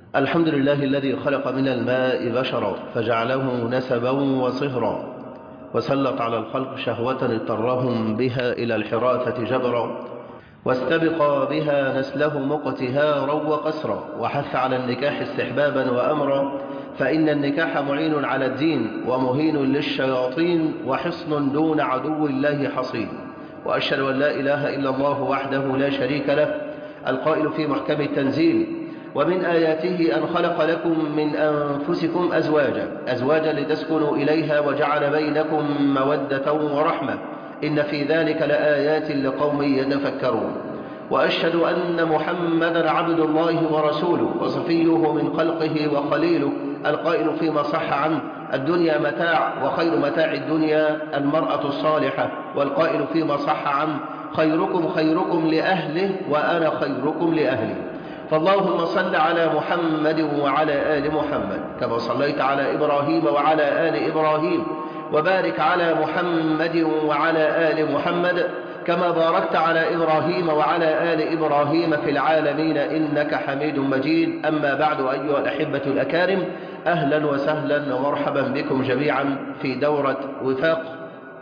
الحمد لله الذي خلق من الماء بشرا فجعله نسبا وصهرا وسلط على الخلق شهوة اضطرهم بها إلى الحراثة جبرا واستبق بها نسله مقتهارا وقسرا وحث على النكاح استحبابا وأمرا فإن النكاح معين على الدين ومهين للشياطين وحصن دون عدو الله حصين وأشهد أن لا إله إلا الله وحده لا شريك له القائل في محكم التنزيل ومن آياته أن خلق لكم من أنفسكم أزواجا أزواجا لتسكنوا إليها وجعل بينكم مودة ورحمة إن في ذلك لآيات لقوم يتفكرون وأشهد أن محمدا عبد الله ورسوله وصفيه من خلقه وخليله القائل فيما صح عنه الدنيا متاع وخير متاع الدنيا المرأة الصالحة والقائل فيما صح عنه خيركم خيركم لأهله وأنا خيركم لأهلي فاللهم صل على محمد وعلى آل محمد كما صليت على إبراهيم وعلى آل إبراهيم وبارك على محمد وعلى آل محمد كما باركت على إبراهيم وعلى آل إبراهيم في العالمين إنك حميد مجيد أما بعد أيها الأحبة الأكارم أهلا وسهلا ومرحبا بكم جميعا في دورة وفاق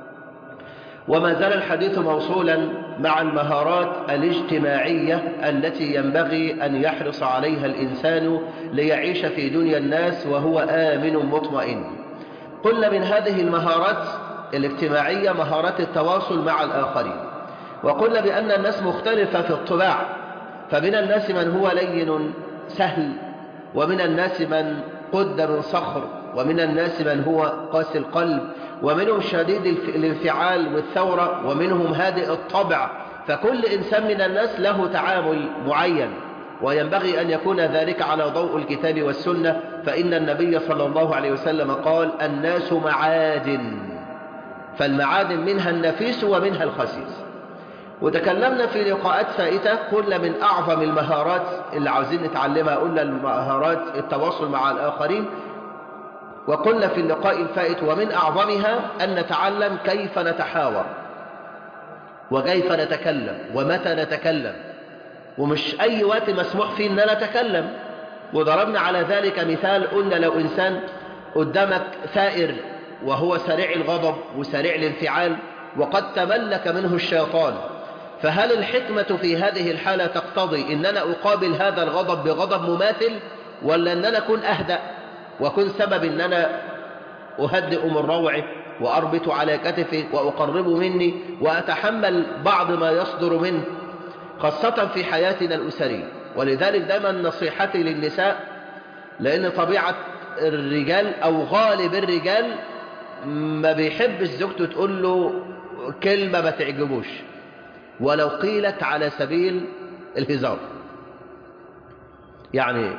وما زال الحديث موصولا مع المهارات الاجتماعية التي ينبغي أن يحرص عليها الإنسان ليعيش في دنيا الناس وهو آمن مطمئن قلنا من هذه المهارات الاجتماعية مهارات التواصل مع الآخرين وقلنا بأن الناس مختلفة في الطباع فمن الناس من هو لين سهل ومن الناس من قد من صخر ومن الناس من هو قاسي القلب ومنهم شديد الانفعال والثورة ومنهم هادئ الطبع فكل إنسان من الناس له تعامل معين وينبغي أن يكون ذلك على ضوء الكتاب والسنة فإن النبي صلى الله عليه وسلم قال الناس معادن فالمعادن منها النفيس ومنها الخسيس وتكلمنا في لقاءات فائتة قلنا من أعظم المهارات اللي عاوزين نتعلمها قلنا المهارات التواصل مع الآخرين وقلنا في اللقاء الفائت ومن أعظمها أن نتعلم كيف نتحاور وكيف نتكلم ومتى نتكلم ومش أي وقت مسموح فيه أن نتكلم وضربنا على ذلك مثال قلنا لو إنسان قدامك ثائر وهو سريع الغضب وسريع الانفعال وقد تملك منه الشيطان فهل الحكمة في هذه الحالة تقتضي أن أنا أقابل هذا الغضب بغضب مماثل ولا أن أنا أكون أهدأ وكن سبب أن أنا أهدئ من روعه وأربط على كتفه وأقرب مني وأتحمل بعض ما يصدر منه خاصة في حياتنا الأسرية ولذلك دائما نصيحتي للنساء لأن طبيعة الرجال أو غالب الرجال ما بيحب زوجته تقول له كلمة ما تعجبوش ولو قيلت على سبيل الهزار يعني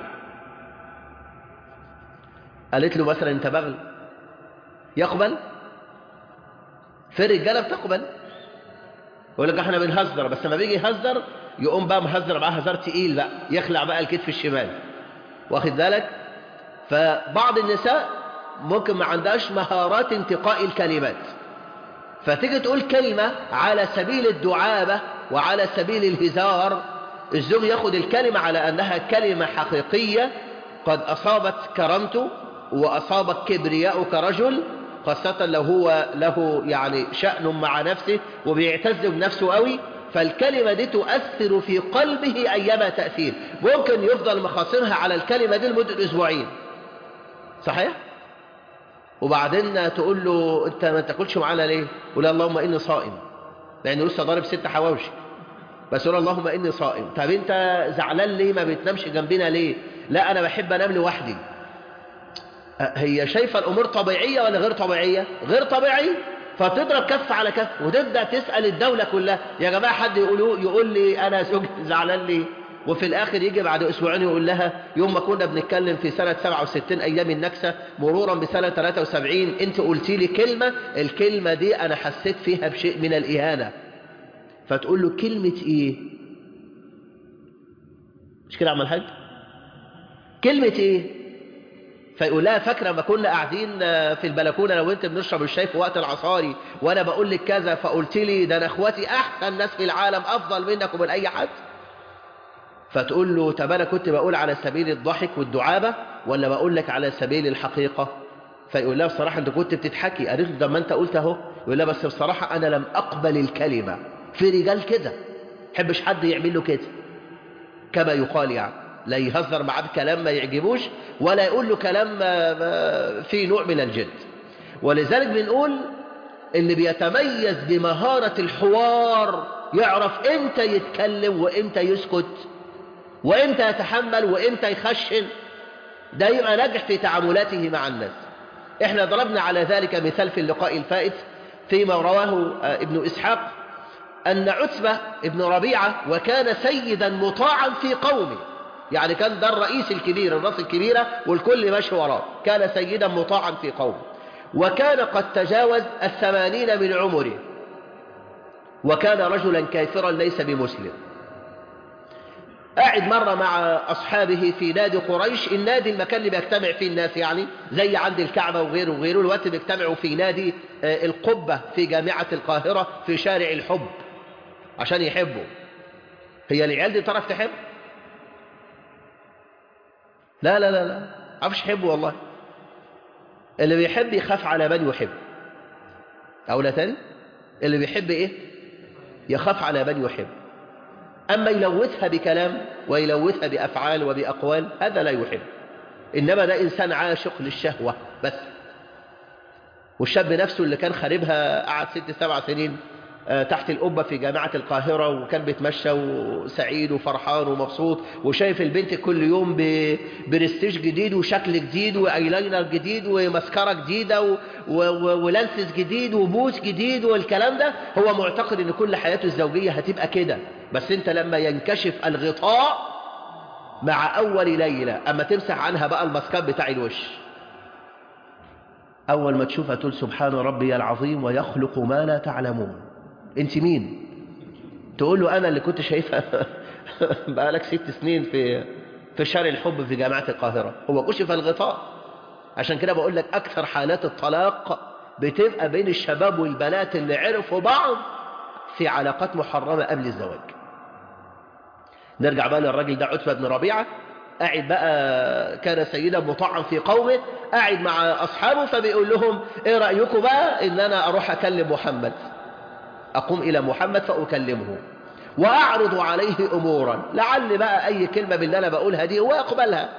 قالت له مثلا انت بغل يقبل في رجاله بتقبل يقول لك احنا بنهزر بس لما بيجي يهزر يقوم بقى مهزر معاه هزار تقيل بقى يخلع بقى الكتف الشمال واخد بالك فبعض النساء ممكن ما عندهاش مهارات انتقاء الكلمات فتيجي تقول كلمة على سبيل الدعابة وعلى سبيل الهزار الزوج ياخد الكلمة على أنها كلمة حقيقية قد أصابت كرامته وأصابت كبرياءه كرجل خاصة لو هو له يعني شأن مع نفسه وبيعتز بنفسه قوي فالكلمة دي تؤثر في قلبه أيما تأثير ممكن يفضل مخاصمها على الكلمة دي لمدة أسبوعين صحيح؟ وبعدين تقول له انت ما تاكلش معانا ليه يقول اللهم اني صائم لانه لسه ضارب ست حواوشي بس يقول اللهم اني صائم طب انت زعلان ليه ما بتنامش جنبنا ليه لا انا بحب انام لوحدي هي شايفه الامور طبيعيه ولا غير طبيعيه غير طبيعيه فتضرب كف على كف وتبدا تسال الدوله كلها يا جماعه حد يقول يقول لي انا زوجي زعلان ليه وفي الآخر يجي بعد أسبوعين يقول لها يوم ما كنا بنتكلم في سنة 67 أيام النكسة مرورا بسنة 73 أنت قلتي لي كلمة الكلمة دي أنا حسيت فيها بشيء من الإهانة فتقول له كلمة إيه مش كده عم الحاج كلمة إيه فيقول لها فاكرة ما كنا قاعدين في البلكونة لو أنت بنشرب الشاي في وقت العصاري وأنا بقول لك كذا فقلت لي ده أنا أخواتي أحسن ناس في العالم أفضل منك ومن أي حد فتقول له طب أنا كنت بقول على سبيل الضحك والدعابة ولا بقول لك على سبيل الحقيقة فيقول لها بصراحة أنت كنت بتضحكي قالت له طب ما أنت قلت أهو يقول لها بس بصراحة أنا لم أقبل الكلمة في رجال كده حبش حد يعمل له كده كما يقال يعني لا يهزر معاه بكلام ما يعجبوش ولا يقول له كلام فيه نوع من الجد ولذلك بنقول اللي بيتميز بمهارة الحوار يعرف امتى يتكلم وامتى يسكت وامتى يتحمل وامتى يخشن ده يبقى ناجح في تعاملاته مع الناس احنا ضربنا على ذلك مثال في اللقاء الفائت فيما رواه ابن إسحاق أن عتبة ابن ربيعة وكان سيدا مطاعا في قومه يعني كان ده الرئيس الكبير الراس الكبيرة والكل ماشي وراه كان سيدا مطاعا في قومه وكان قد تجاوز الثمانين من عمره وكان رجلا كافرا ليس بمسلم قاعد مرة مع أصحابه في نادي قريش النادي المكان اللي بيجتمع فيه الناس يعني زي عند الكعبة وغيره وغيره الوقت بيجتمعوا في نادي القبة في جامعة القاهرة في شارع الحب عشان يحبوا هي العيال دي تعرف تحب لا لا لا لا عرفش يحب والله اللي بيحب يخاف على من يحب أو لا تاني اللي بيحب إيه يخاف على من يحب أما يلوثها بكلام ويلوثها بأفعال وبأقوال هذا لا يحب إنما ده إنسان عاشق للشهوة بس والشاب نفسه اللي كان خاربها قعد ست سبع سنين تحت القبة في جامعة القاهرة وكان بيتمشى وسعيد وفرحان ومبسوط وشايف البنت كل يوم برستيج جديد وشكل جديد وايلاينر جديد ومسكرة جديدة و... و... ولانسز جديد وبوس جديد والكلام ده هو معتقد ان كل حياته الزوجية هتبقى كده بس انت لما ينكشف الغطاء مع اول ليلة اما تمسح عنها بقى المسكات بتاع الوش اول ما تشوفها تقول سبحان ربي العظيم ويخلق ما لا تعلمون انت مين تقول له انا اللي كنت شايفها بقالك ست سنين في في شارع الحب في جامعة القاهرة هو كشف الغطاء عشان كده بقول لك اكثر حالات الطلاق بتبقى بين الشباب والبنات اللي عرفوا بعض في علاقات محرمة قبل الزواج نرجع بقى للراجل ده عتبة بن ربيعة قاعد بقى كان سيدا مطعم في قومه قاعد مع أصحابه فبيقول لهم ايه رأيكم بقى ان انا اروح اكلم محمد أقوم إلى محمد فأكلمه وأعرض عليه أمورا لعل بقى أي كلمة باللي أنا بقولها دي هو يقبلها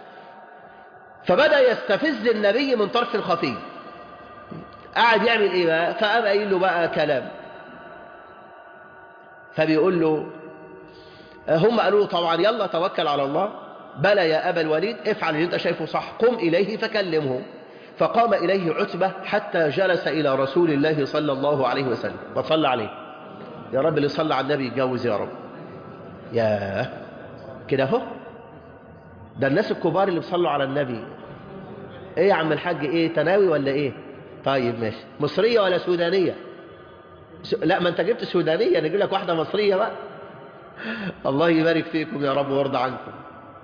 فبدأ يستفز النبي من طرف خفي قاعد يعمل إيه بقى فقام قايل له بقى كلام فبيقول له هم قالوا له طبعا يلا توكل على الله بلى يا أبا الوليد افعل اللي انت شايفه صح قم إليه فكلمه فقام إليه عتبة حتى جلس إلى رسول الله صلى الله عليه وسلم وصلى عليه يا رب اللي صلى على النبي يتجوز يا رب يا كده اهو ده الناس الكبار اللي بيصلوا على النبي ايه يا عم الحاج ايه تناوي ولا ايه طيب ماشي مصرية ولا سودانية س... لا ما انت جبت سودانية نجيب لك واحدة مصرية بقى الله يبارك فيكم يا رب ويرضى عنكم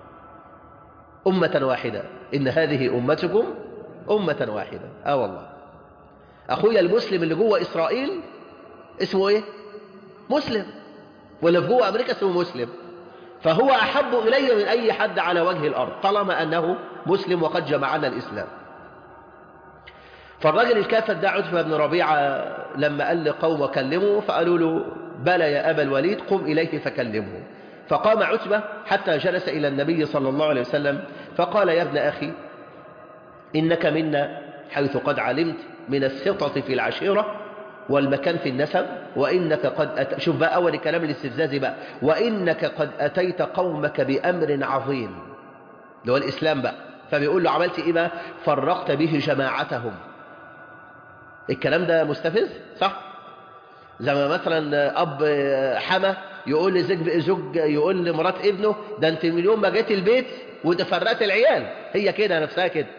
أمة واحدة إن هذه أمتكم أمة واحدة آه والله أخويا المسلم اللي جوه إسرائيل اسمه إيه مسلم واللي في جوه أمريكا اسمه مسلم فهو أحب إلي من أي حد على وجه الأرض طالما أنه مسلم وقد جمعنا الإسلام فالراجل الكافر ده عتبة بن ربيعة لما قال لقوم وكلمه فقالوا له بلى يا أبا الوليد قم إليه فكلمه فقام عتبة حتى جلس إلى النبي صلى الله عليه وسلم فقال يا ابن أخي إنك منا حيث قد علمت من السطة في العشيرة والمكان في النسب وإنك قد أت... شوف بقى أول كلام الاستفزاز بقى وإنك قد أتيت قومك بأمر عظيم اللي هو الإسلام بقى فبيقول له عملت إيه بقى فرقت به جماعتهم الكلام ده مستفز صح زي ما مثلا أب حما يقول لزوج زوج يقول لمرات ابنه ده انت من يوم ما جيت البيت وانت فرقت العيال هي كده نفسها كده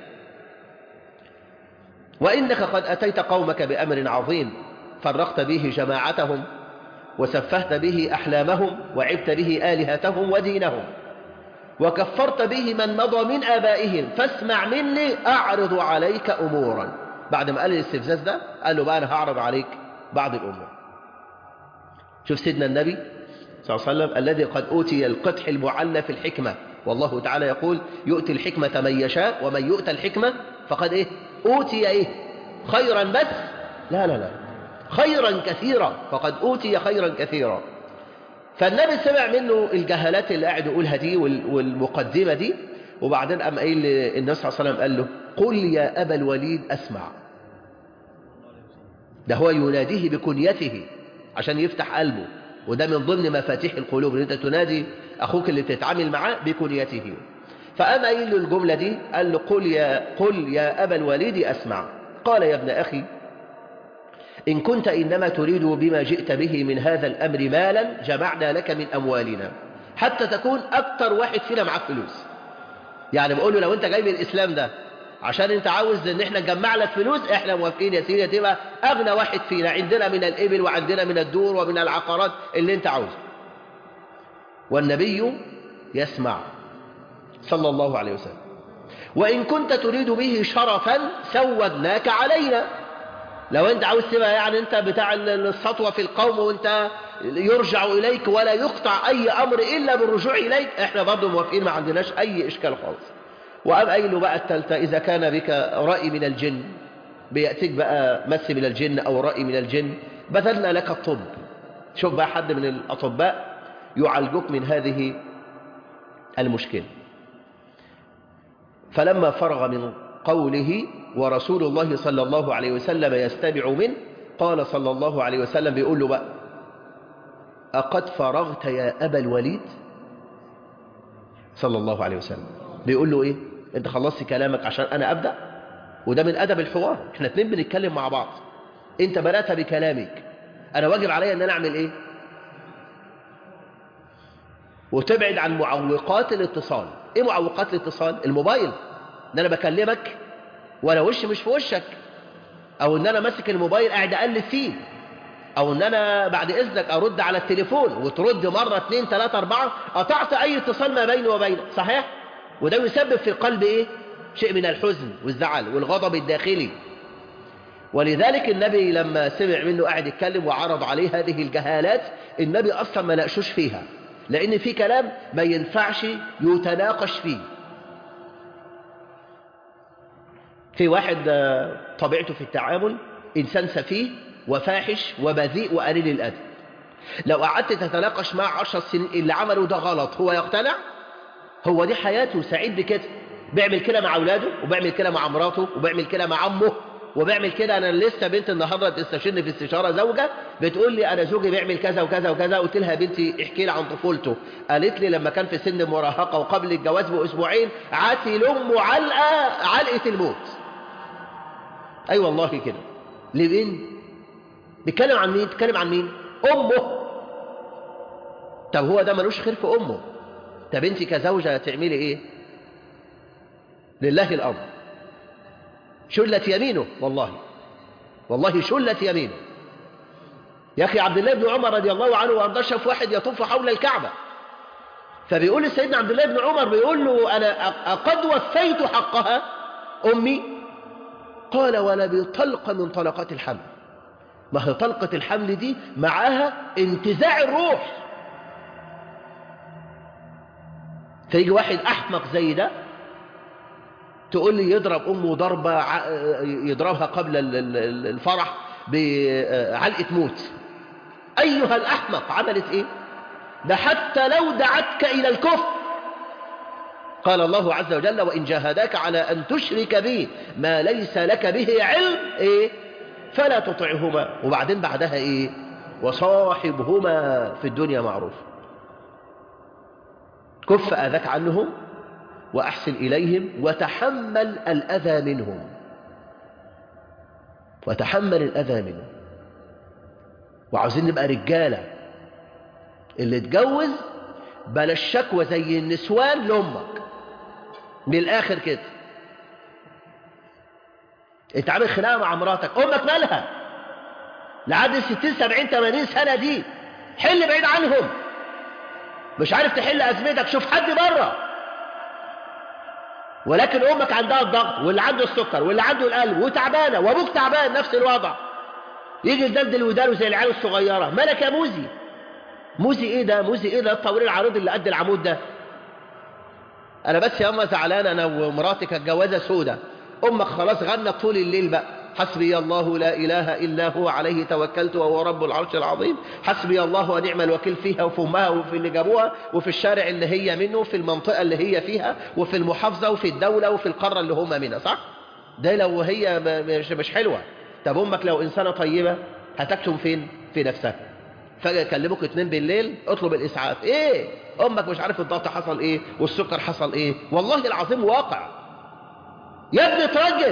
وإنك قد أتيت قومك بأمر عظيم فرقت به جماعتهم وسفهت به أحلامهم وعبت به آلهتهم ودينهم وكفرت به من مضى من آبائهم فاسمع مني أعرض عليك أمورا بعد ما قال الاستفزاز ده قال له بقى أنا هعرض عليك بعض الأمور شوف سيدنا النبي صلى الله عليه وسلم الذي قد أوتي القدح المعلى في الحكمة والله تعالى يقول يؤتي الحكمة من يشاء ومن يؤتى الحكمة فقد إيه أوتي إيه خيرا بس لا لا لا خيرا كثيرا فقد أوتي خيرا كثيرا فالنبي سمع منه الجهالات اللي قاعد يقولها دي والمقدمة دي وبعدين قام قايل النبي صلى الله عليه وسلم قال له قل يا أبا الوليد أسمع ده هو يناديه بكنيته عشان يفتح قلبه وده من ضمن مفاتيح القلوب ان انت تنادي اخوك اللي بتتعامل معاه بكنيته فقام قايل له الجمله دي قال له قل يا قل يا ابا الوليد اسمع قال يا ابن اخي ان كنت انما تريد بما جئت به من هذا الامر مالا جمعنا لك من اموالنا حتى تكون اكتر واحد فينا معاك فلوس يعني بقول له لو انت جاي من الاسلام ده عشان انت عاوز ان احنا نجمع لك فلوس احنا موافقين يا سيدي تبقى اغنى واحد فينا عندنا من الابل وعندنا من الدور ومن العقارات اللي انت عاوزه والنبي يسمع صلى الله عليه وسلم وان كنت تريد به شرفا سودناك علينا لو انت عاوز تبقى يعني انت بتاع السطوة في القوم وانت يرجع اليك ولا يقطع اي امر الا بالرجوع اليك احنا برضه موافقين ما عندناش اي اشكال خالص وقام قايل له بقى التالتة إذا كان بك رأي من الجن بيأتيك بقى مس من الجن أو رأي من الجن بذلنا لك الطب شوف بقى حد من الأطباء يعالجك من هذه المشكلة فلما فرغ من قوله ورسول الله صلى الله عليه وسلم يستمع منه قال صلى الله عليه وسلم بيقول له بقى أقد فرغت يا أبا الوليد صلى الله عليه وسلم بيقول له ايه انت خلصت كلامك عشان انا ابدا وده من ادب الحوار احنا اتنين بنتكلم مع بعض انت بدات بكلامك انا واجب عليا ان انا اعمل ايه وتبعد عن معوقات الاتصال ايه معوقات الاتصال الموبايل ان انا بكلمك وانا وشي مش في وشك او ان انا ماسك الموبايل قاعد اقلب فيه او ان انا بعد اذنك ارد على التليفون وترد مره اثنين ثلاثه اربعه قطعت اي اتصال ما بيني وبينك صحيح وده يسبب في القلب ايه شيء من الحزن والزعل والغضب الداخلي ولذلك النبي لما سمع منه قاعد يتكلم وعرض عليه هذه الجهالات النبي اصلا ما ناقشوش فيها لان في كلام ما ينفعش يتناقش فيه في واحد طبيعته في التعامل انسان سفيه وفاحش وبذيء وقليل الادب لو قعدت تتناقش معه عشر سنين اللي عمله ده غلط هو يقتنع هو دي حياته سعيد بكده بيعمل كده مع اولاده وبيعمل كده مع مراته وبيعمل كده مع امه وبيعمل كده انا لسه بنت النهارده تستشيرني في استشاره زوجه بتقول لي انا زوجي بيعمل كذا وكذا وكذا قلت لها يا بنتي احكي لي عن طفولته قالت لي لما كان في سن المراهقه وقبل الجواز باسبوعين عاتي لامه علقه علقه الموت اي أيوة والله كده لمين بيتكلم عن مين بيتكلم عن مين امه طب هو ده ملوش خير في امه طب انت كزوجة تعملي ايه لله الامر شلت يمينه والله والله شلت يمينه يا اخي عبد الله بن عمر رضي الله عنه وارضاه شاف واحد يطوف حول الكعبة فبيقول لسيدنا عبد الله بن عمر بيقول له انا قد وفيت حقها امي قال ولا بطلقة من طلقات الحمل ما هي طلقة الحمل دي معاها انتزاع الروح فيجي واحد أحمق زي ده تقول لي يضرب أمه ضربة يضربها قبل الفرح بعلقة موت أيها الأحمق عملت إيه ده حتى لو دعتك إلى الكفر قال الله عز وجل وإن جاهداك على أن تشرك بي ما ليس لك به علم إيه فلا تطعهما وبعدين بعدها إيه وصاحبهما في الدنيا معروف كف أذاك عنهم وأحسن إليهم وتحمل الأذى منهم وتحمل الأذى منهم وعاوزين نبقى رجالة اللي اتجوز بلا الشكوى زي النسوان لأمك من الآخر كده انت عامل خناقة مع مراتك أمك مالها لعد الستين سبعين ثمانين سنة دي حل بعيد عنهم مش عارف تحل أزمتك شوف حد بره ولكن أمك عندها الضغط واللي عنده السكر واللي عنده القلب وتعبانة وأبوك تعبان نفس الوضع يجي يدلدل ودانه زي العيال الصغيرة مالك يا موزي موزي ايه ده موزي ايه ده الطويل العريض اللي قد العمود ده انا بس يا اما زعلان انا ومراتي كانت جوازه سودة امك خلاص غنت طول الليل بقى حسبي الله لا اله الا هو عليه توكلت وهو رب العرش العظيم حسبي الله ونعم الوكيل فيها وفي امها وفي اللي جابوها وفي الشارع اللي هي منه وفي المنطقه اللي هي فيها وفي المحافظه وفي الدوله وفي القاره اللي هم منها صح ده لو هي مش مش حلوه طب امك لو انسانه طيبه هتكتم فين في نفسها فجأة يكلموك اتنين بالليل اطلب الإسعاف ايه امك مش عارف الضغط حصل ايه والسكر حصل ايه والله العظيم واقع يا ابني ترجل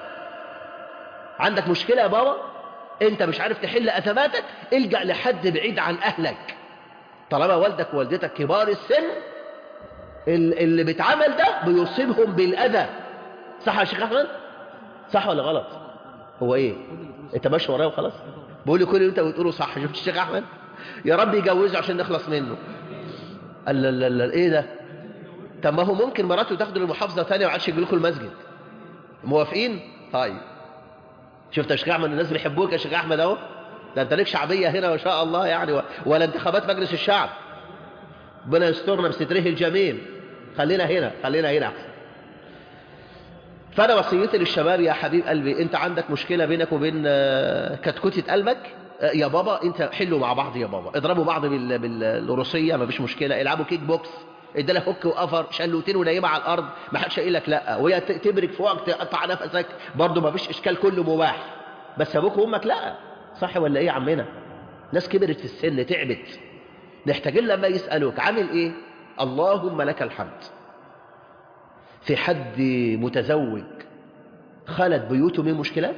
عندك مشكلة يا بابا انت مش عارف تحل ازماتك الجأ لحد بعيد عن اهلك طالما والدك ووالدتك كبار السن اللي بيتعمل ده بيصيبهم بالاذى صح يا شيخ احمد صح ولا غلط هو ايه انت ماشي ورايا وخلاص بقول لي كل اللي انت بتقوله صح شفت الشيخ احمد يا رب يجوزه عشان نخلص منه قال لا لا لا ايه ده طب ما هو ممكن مراته تاخده للمحافظه ثانيه وما عادش يجي لكم المسجد موافقين طيب شفت يا شيخ احمد الناس بيحبوك يا شيخ احمد اهو ده انت ليك شعبيه هنا ما شاء الله يعني ولا انتخابات مجلس الشعب ربنا يسترنا بستره الجميل خلينا هنا خلينا هنا احسن فانا وصيتي للشباب يا حبيب قلبي انت عندك مشكله بينك وبين كتكوتة قلبك يا بابا انت حلوا مع بعض يا بابا اضربوا بعض بال... بالروسيه ما فيش مشكله العبوا كيك بوكس ادي لك هوك وقفر شلوتين ونايمه على الارض ما حدش قايل لك لا وهي تبرك فوقك تقطع نفسك برضه ما فيش اشكال كله مباح بس ابوك وامك لا صح ولا ايه يا عمنا ناس كبرت في السن تعبت محتاجين لما يسالوك عامل ايه اللهم لك الحمد في حد متزوج خلت بيوته من مشكلات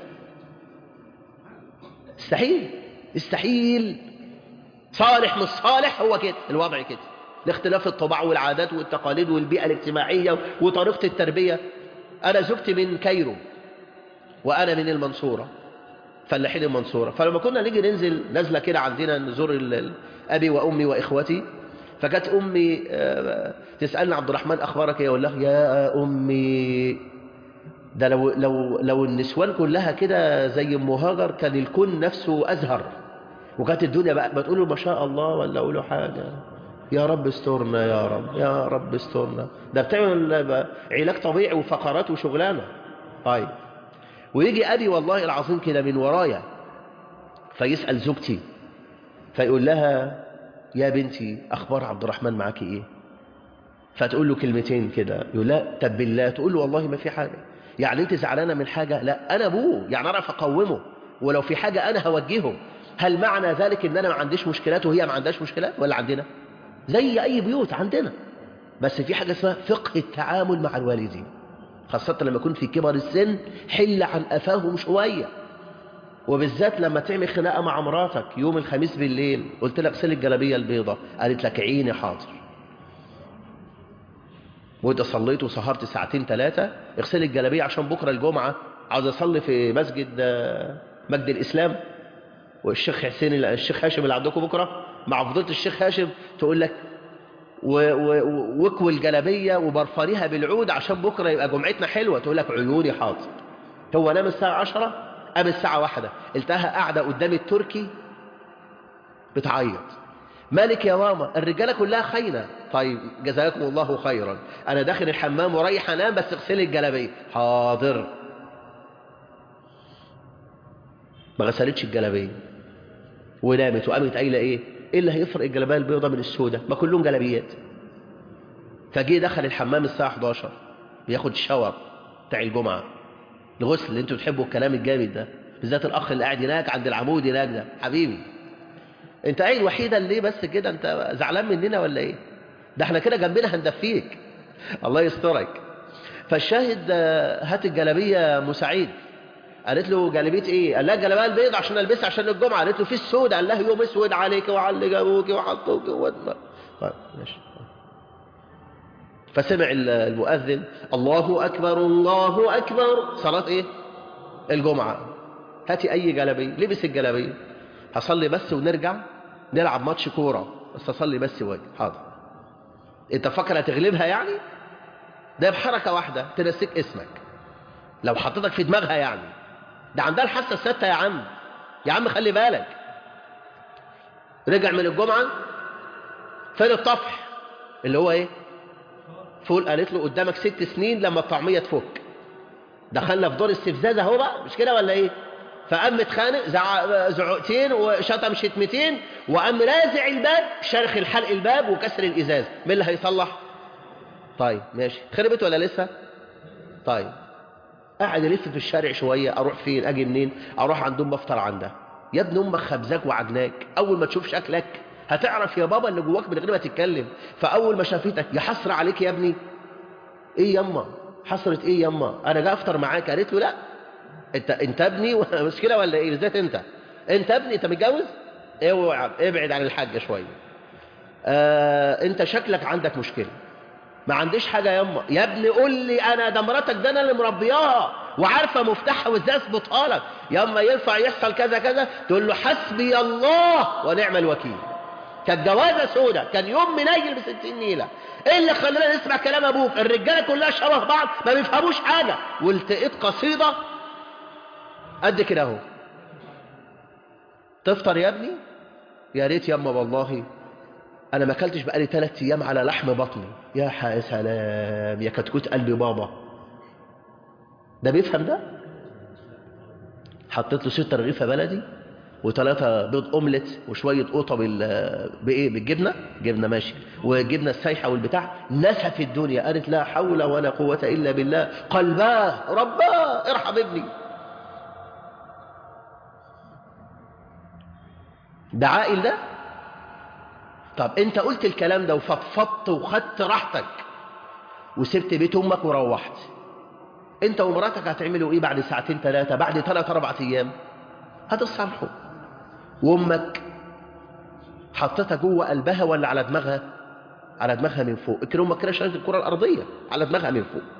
استحيل استحيل صالح مش صالح هو كده الوضع كده لاختلاف الطباع والعادات والتقاليد والبيئة الاجتماعية وطريقة التربية أنا زوجتي من كايرو وأنا من المنصورة فلاحين المنصورة فلما كنا نيجي ننزل نزلة كده عندنا نزور أبي وأمي وإخوتي فكانت أمي تسألني عبد الرحمن أخبارك يقول لها يا أمي ده لو, لو, لو النسوان كلها كده زي ام هاجر كان الكون نفسه أزهر وكانت الدنيا بقى بتقول له ما شاء الله ولا أقول له حاجة يا رب استرنا يا رب يا رب استرنا ده بتعمل علاج طبيعي وفقرات وشغلانة طيب ويجي أبي والله العظيم كده من ورايا فيسأل زوجتي فيقول لها يا بنتي أخبار عبد الرحمن معاكي إيه فتقول له كلمتين كده يقول لا طب بالله تقول له والله ما في حاجة يعني أنت زعلانة من حاجة لا أنا أبوه يعني أعرف أقومه ولو في حاجة أنا هوجهه هل معنى ذلك إن أنا ما عنديش مشكلات وهي ما عندهاش مشكلات ولا عندنا زي أي بيوت عندنا بس في حاجة اسمها فقه التعامل مع الوالدين خاصة لما يكون في كبر السن حل عن أفاهم شوية وبالذات لما تعمل خناقة مع مراتك يوم الخميس بالليل قلت لك سل الجلابية البيضة قالت لك عيني حاضر وانت صليت وسهرت ساعتين ثلاثة اغسل الجلابية عشان بكرة الجمعة عاوز اصلي في مسجد مجد الإسلام والشيخ حسين الشيخ هاشم اللي عندكم بكرة مع فضيلة الشيخ هاشم تقول لك واكوي الجلابية وبرفريها بالعود عشان بكرة يبقى جمعتنا حلوة تقول لك عيوني حاضر هو نام الساعة عشرة قام الساعة واحدة قلتها قاعدة قدام التركي بتعيط مالك يا ماما الرجالة كلها خاينة طيب جزاكم الله خيرا أنا داخل الحمام ورايح أنام بس اغسلي الجلابية حاضر ما غسلتش الجلابية ونامت وقامت قايلة إيه إيه اللي هيفرق الجلابية البيضاء من السوداء ما كلهم جلابيات فجي دخل الحمام الساعة 11 بياخد شاور بتاع الجمعة الغسل اللي انتوا بتحبوا الكلام الجامد ده بالذات الأخ اللي قاعد هناك عند العمود هناك ده حبيبي انت قاعد وحيدا ليه بس كده انت زعلان مننا ولا ايه ده احنا كده جنبنا هندفيك الله يسترك فالشاهد هات الجلابيه مساعد قالت له جلابيه ايه قال لها الجلابيه البيض عشان البسها عشان الجمعه قالت له في السود قال لها يوم اسود عليك وعلى اللي جابوك وحطوك ودنا طيب ماشي فسمع المؤذن الله اكبر الله اكبر صلاه ايه الجمعه هاتي اي جلابيه لبس الجلابيه هصلي بس ونرجع نلعب ماتش كورة بس أصلي بس واجي حاضر أنت فاكر هتغلبها يعني ده بحركة واحدة تنسيك اسمك لو حطيتك في دماغها يعني ده عندها الحاسة الستة يا عم يا عم خلي بالك رجع من الجمعة فين الطفح اللي هو ايه فول قالت له قدامك ست سنين لما الطعمية تفك دخلنا في دور استفزاز اهو بقى مش كده ولا ايه فقام متخانق زع... زعقتين وشتم شتمتين وقام رازع الباب شرخ الحلق الباب وكسر الازاز مين اللي هيصلح طيب ماشي خربت ولا لسه طيب قاعد الف في الشارع شويه اروح فين اجي منين اروح عند ام افطر عندها يا ابن امك خبزاك وعجناك اول ما تشوف شكلك هتعرف يا بابا اللي جواك من غير ما تتكلم فاول ما شافتك يا حسره عليك يا ابني ايه يما حصلت ايه يما انا جاي افطر معاك قالت له لا انت انت ابني مشكله ولا ايه بالذات انت انت ابني انت متجوز اوعى ابعد عن الحاجه شويه آه انت شكلك عندك مشكله ما عنديش حاجه يما يا ابني قول لي انا ده مراتك ده انا اللي مربياها وعارفه مفتاحها وازاي اظبطها لك ياما ينفع يحصل كذا كذا تقول له حسبي الله ونعم الوكيل كانت جوازه سودة كان يوم منيل بستين نيله ايه اللي خلانا نسمع كلام ابوك الرجاله كلها شبه بعض ما بيفهموش حاجه والتقيت قصيده قد كده اهو تفطر يا ابني يا ريت ياما والله انا ما اكلتش بقالي ثلاث ايام على لحم بطني يا حق سلام يا كتكوت قلبي بابا ده بيفهم ده حطيت له ست رغيفه بلدي وثلاثة بيض اومليت وشوية قوطة بال بايه بالجبنة جبنة ماشي والجبنة السايحة والبتاع نسف الدنيا قالت لا حول ولا قوة إلا بالله قلباه رباه ارحم ابني ده عاقل ده طب انت قلت الكلام ده وفضفضت وخدت راحتك وسبت بيت امك وروحت انت ومراتك هتعملوا ايه بعد ساعتين ثلاثة بعد ثلاثة اربع ايام هتصالحوا وامك حطيتها جوه قلبها ولا على دماغها على دماغها من فوق اكرم امك كده شغلت الكره الارضيه على دماغها من فوق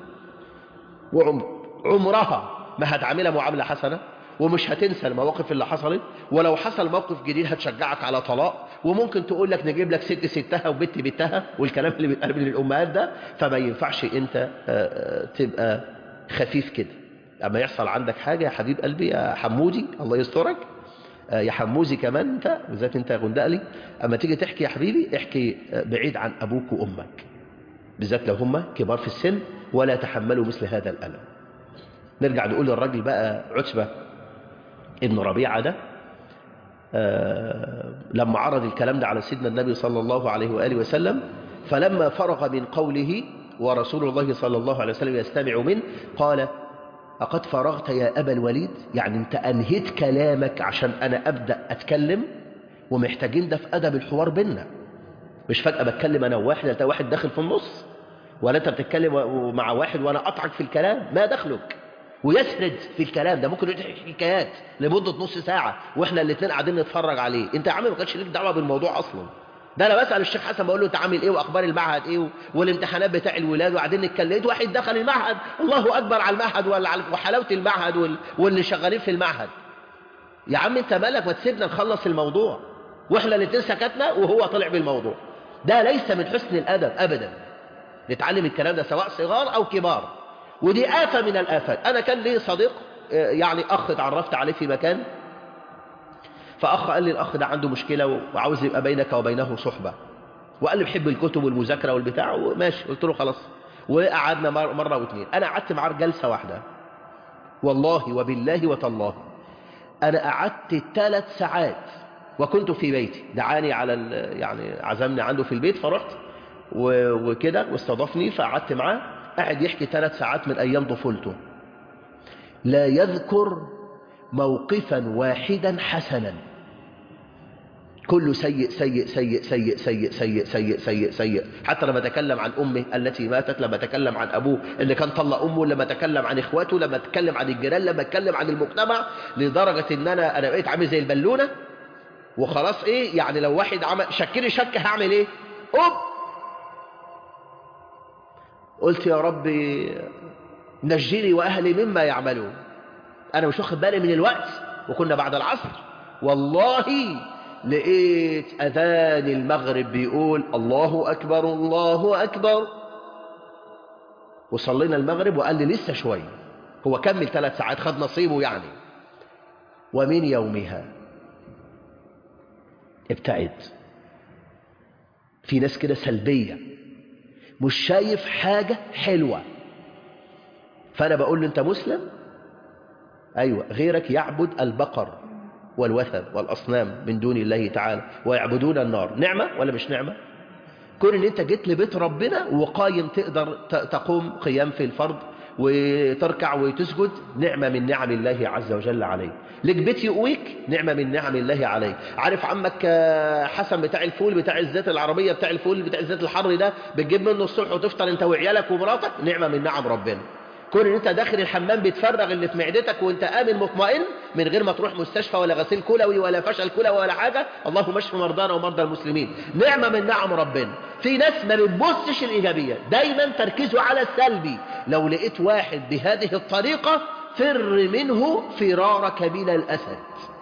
وعمرها ما هتعاملها معامله حسنه ومش هتنسى المواقف اللي حصلت ولو حصل موقف جديد هتشجعك على طلاق وممكن تقول لك نجيب لك ست ستها وبنت بنتها والكلام اللي بيتقال من الامهات ده فما ينفعش انت تبقى خفيف كده اما يحصل عندك حاجه يا حبيب قلبي يا حمودي الله يسترك يا حموزي كمان انت بالذات انت يا غندقلي اما تيجي تحكي يا حبيبي احكي بعيد عن ابوك وامك بالذات لو هم كبار في السن ولا تحملوا مثل هذا الالم نرجع نقول للراجل بقى عتبه ابن ربيعه ده آه لما عرض الكلام ده على سيدنا النبي صلى الله عليه واله وسلم فلما فرغ من قوله ورسول الله صلى الله عليه وسلم يستمع منه قال أقد فرغت يا أبا الوليد يعني أنت أنهيت كلامك عشان أنا أبدأ أتكلم ومحتاجين ده في أدب الحوار بينا مش فجأة بتكلم أنا وواحد أنت واحد داخل في النص ولا أنت بتتكلم مع واحد وأنا أقطعك في الكلام ما دخلك ويسرد في الكلام ده ممكن يحكي حكايات لمدة نص ساعة وإحنا الاثنين قاعدين نتفرج عليه أنت يا عم ما كانش ليك دعوة بالموضوع أصلا ده انا بسال الشيخ حسن بقول له انت عامل ايه واخبار المعهد ايه والامتحانات بتاع الولاد وقاعدين نتكلم لقيت واحد دخل المعهد الله اكبر على المعهد وحلاوه المعهد وال... واللي شغالين في المعهد يا عم انت مالك ما تسيبنا نخلص الموضوع واحنا الاثنين سكتنا وهو طلع بالموضوع ده ليس من حسن الادب ابدا نتعلم الكلام ده سواء صغار او كبار ودي آفة من الآفات أنا كان لي صديق يعني أخ اتعرفت عليه في مكان فأخ قال لي الأخ ده عنده مشكلة وعاوز يبقى بينك وبينه صحبة وقال لي بحب الكتب والمذاكرة والبتاع وماشي قلت له خلاص وقعدنا مرة واثنين أنا قعدت معاه جلسة واحدة والله وبالله وتالله أنا قعدت ثلاث ساعات وكنت في بيتي دعاني على يعني عزمني عنده في البيت فرحت وكده واستضافني فقعدت معاه قاعد يحكي ثلاث ساعات من أيام طفولته لا يذكر موقفا واحدا حسنا كله سيء سيء سيء سيء سيء سيء سيء سيء سيء حتى لما تكلم عن أمه التي ماتت لما تكلم عن أبوه اللي كان طلق أمه لما تكلم عن إخواته لما تكلم عن الجيران لما تكلم عن المجتمع لدرجة إن أنا أنا بقيت عامل زي البالونة وخلاص إيه يعني لو واحد عمل شكني شك هعمل إيه أوب قلت يا ربي نجني وأهلي مما يعملون أنا مش واخد بالي من الوقت وكنا بعد العصر والله لقيت أذان المغرب بيقول الله أكبر الله أكبر وصلينا المغرب وقال لي لسه شوية هو كمل ثلاث ساعات خد نصيبه يعني ومن يومها ابتعد في ناس كده سلبية مش شايف حاجة حلوة فأنا بقول له أنت مسلم أيوة غيرك يعبد البقر والوثن والأصنام من دون الله تعالى ويعبدون النار نعمة ولا مش نعمة كون ان انت جيت لبيت ربنا وقايم تقدر تقوم قيام في الفرض وتركع وتسجد نعمة من نعم الله عز وجل عليك لك بيت يقويك نعمة من نعم الله عليك عارف عمك حسن بتاع الفول بتاع الزيت العربية بتاع الفول بتاع الزيت الحر ده بتجيب منه الصبح وتفطر انت وعيالك ومراتك نعمة من نعم ربنا كون ان انت داخل الحمام بتفرغ اللي في معدتك وانت امن مطمئن من غير ما تروح مستشفى ولا غسيل كلوي ولا فشل كلوي ولا حاجة اللهم اشف مرضانا ومرضى المسلمين نعمة من نعم ربنا في ناس ما بتبصش الإيجابية دايما تركزوا على السلبي لو لقيت واحد بهذه الطريقة فر منه فرارك من الأسد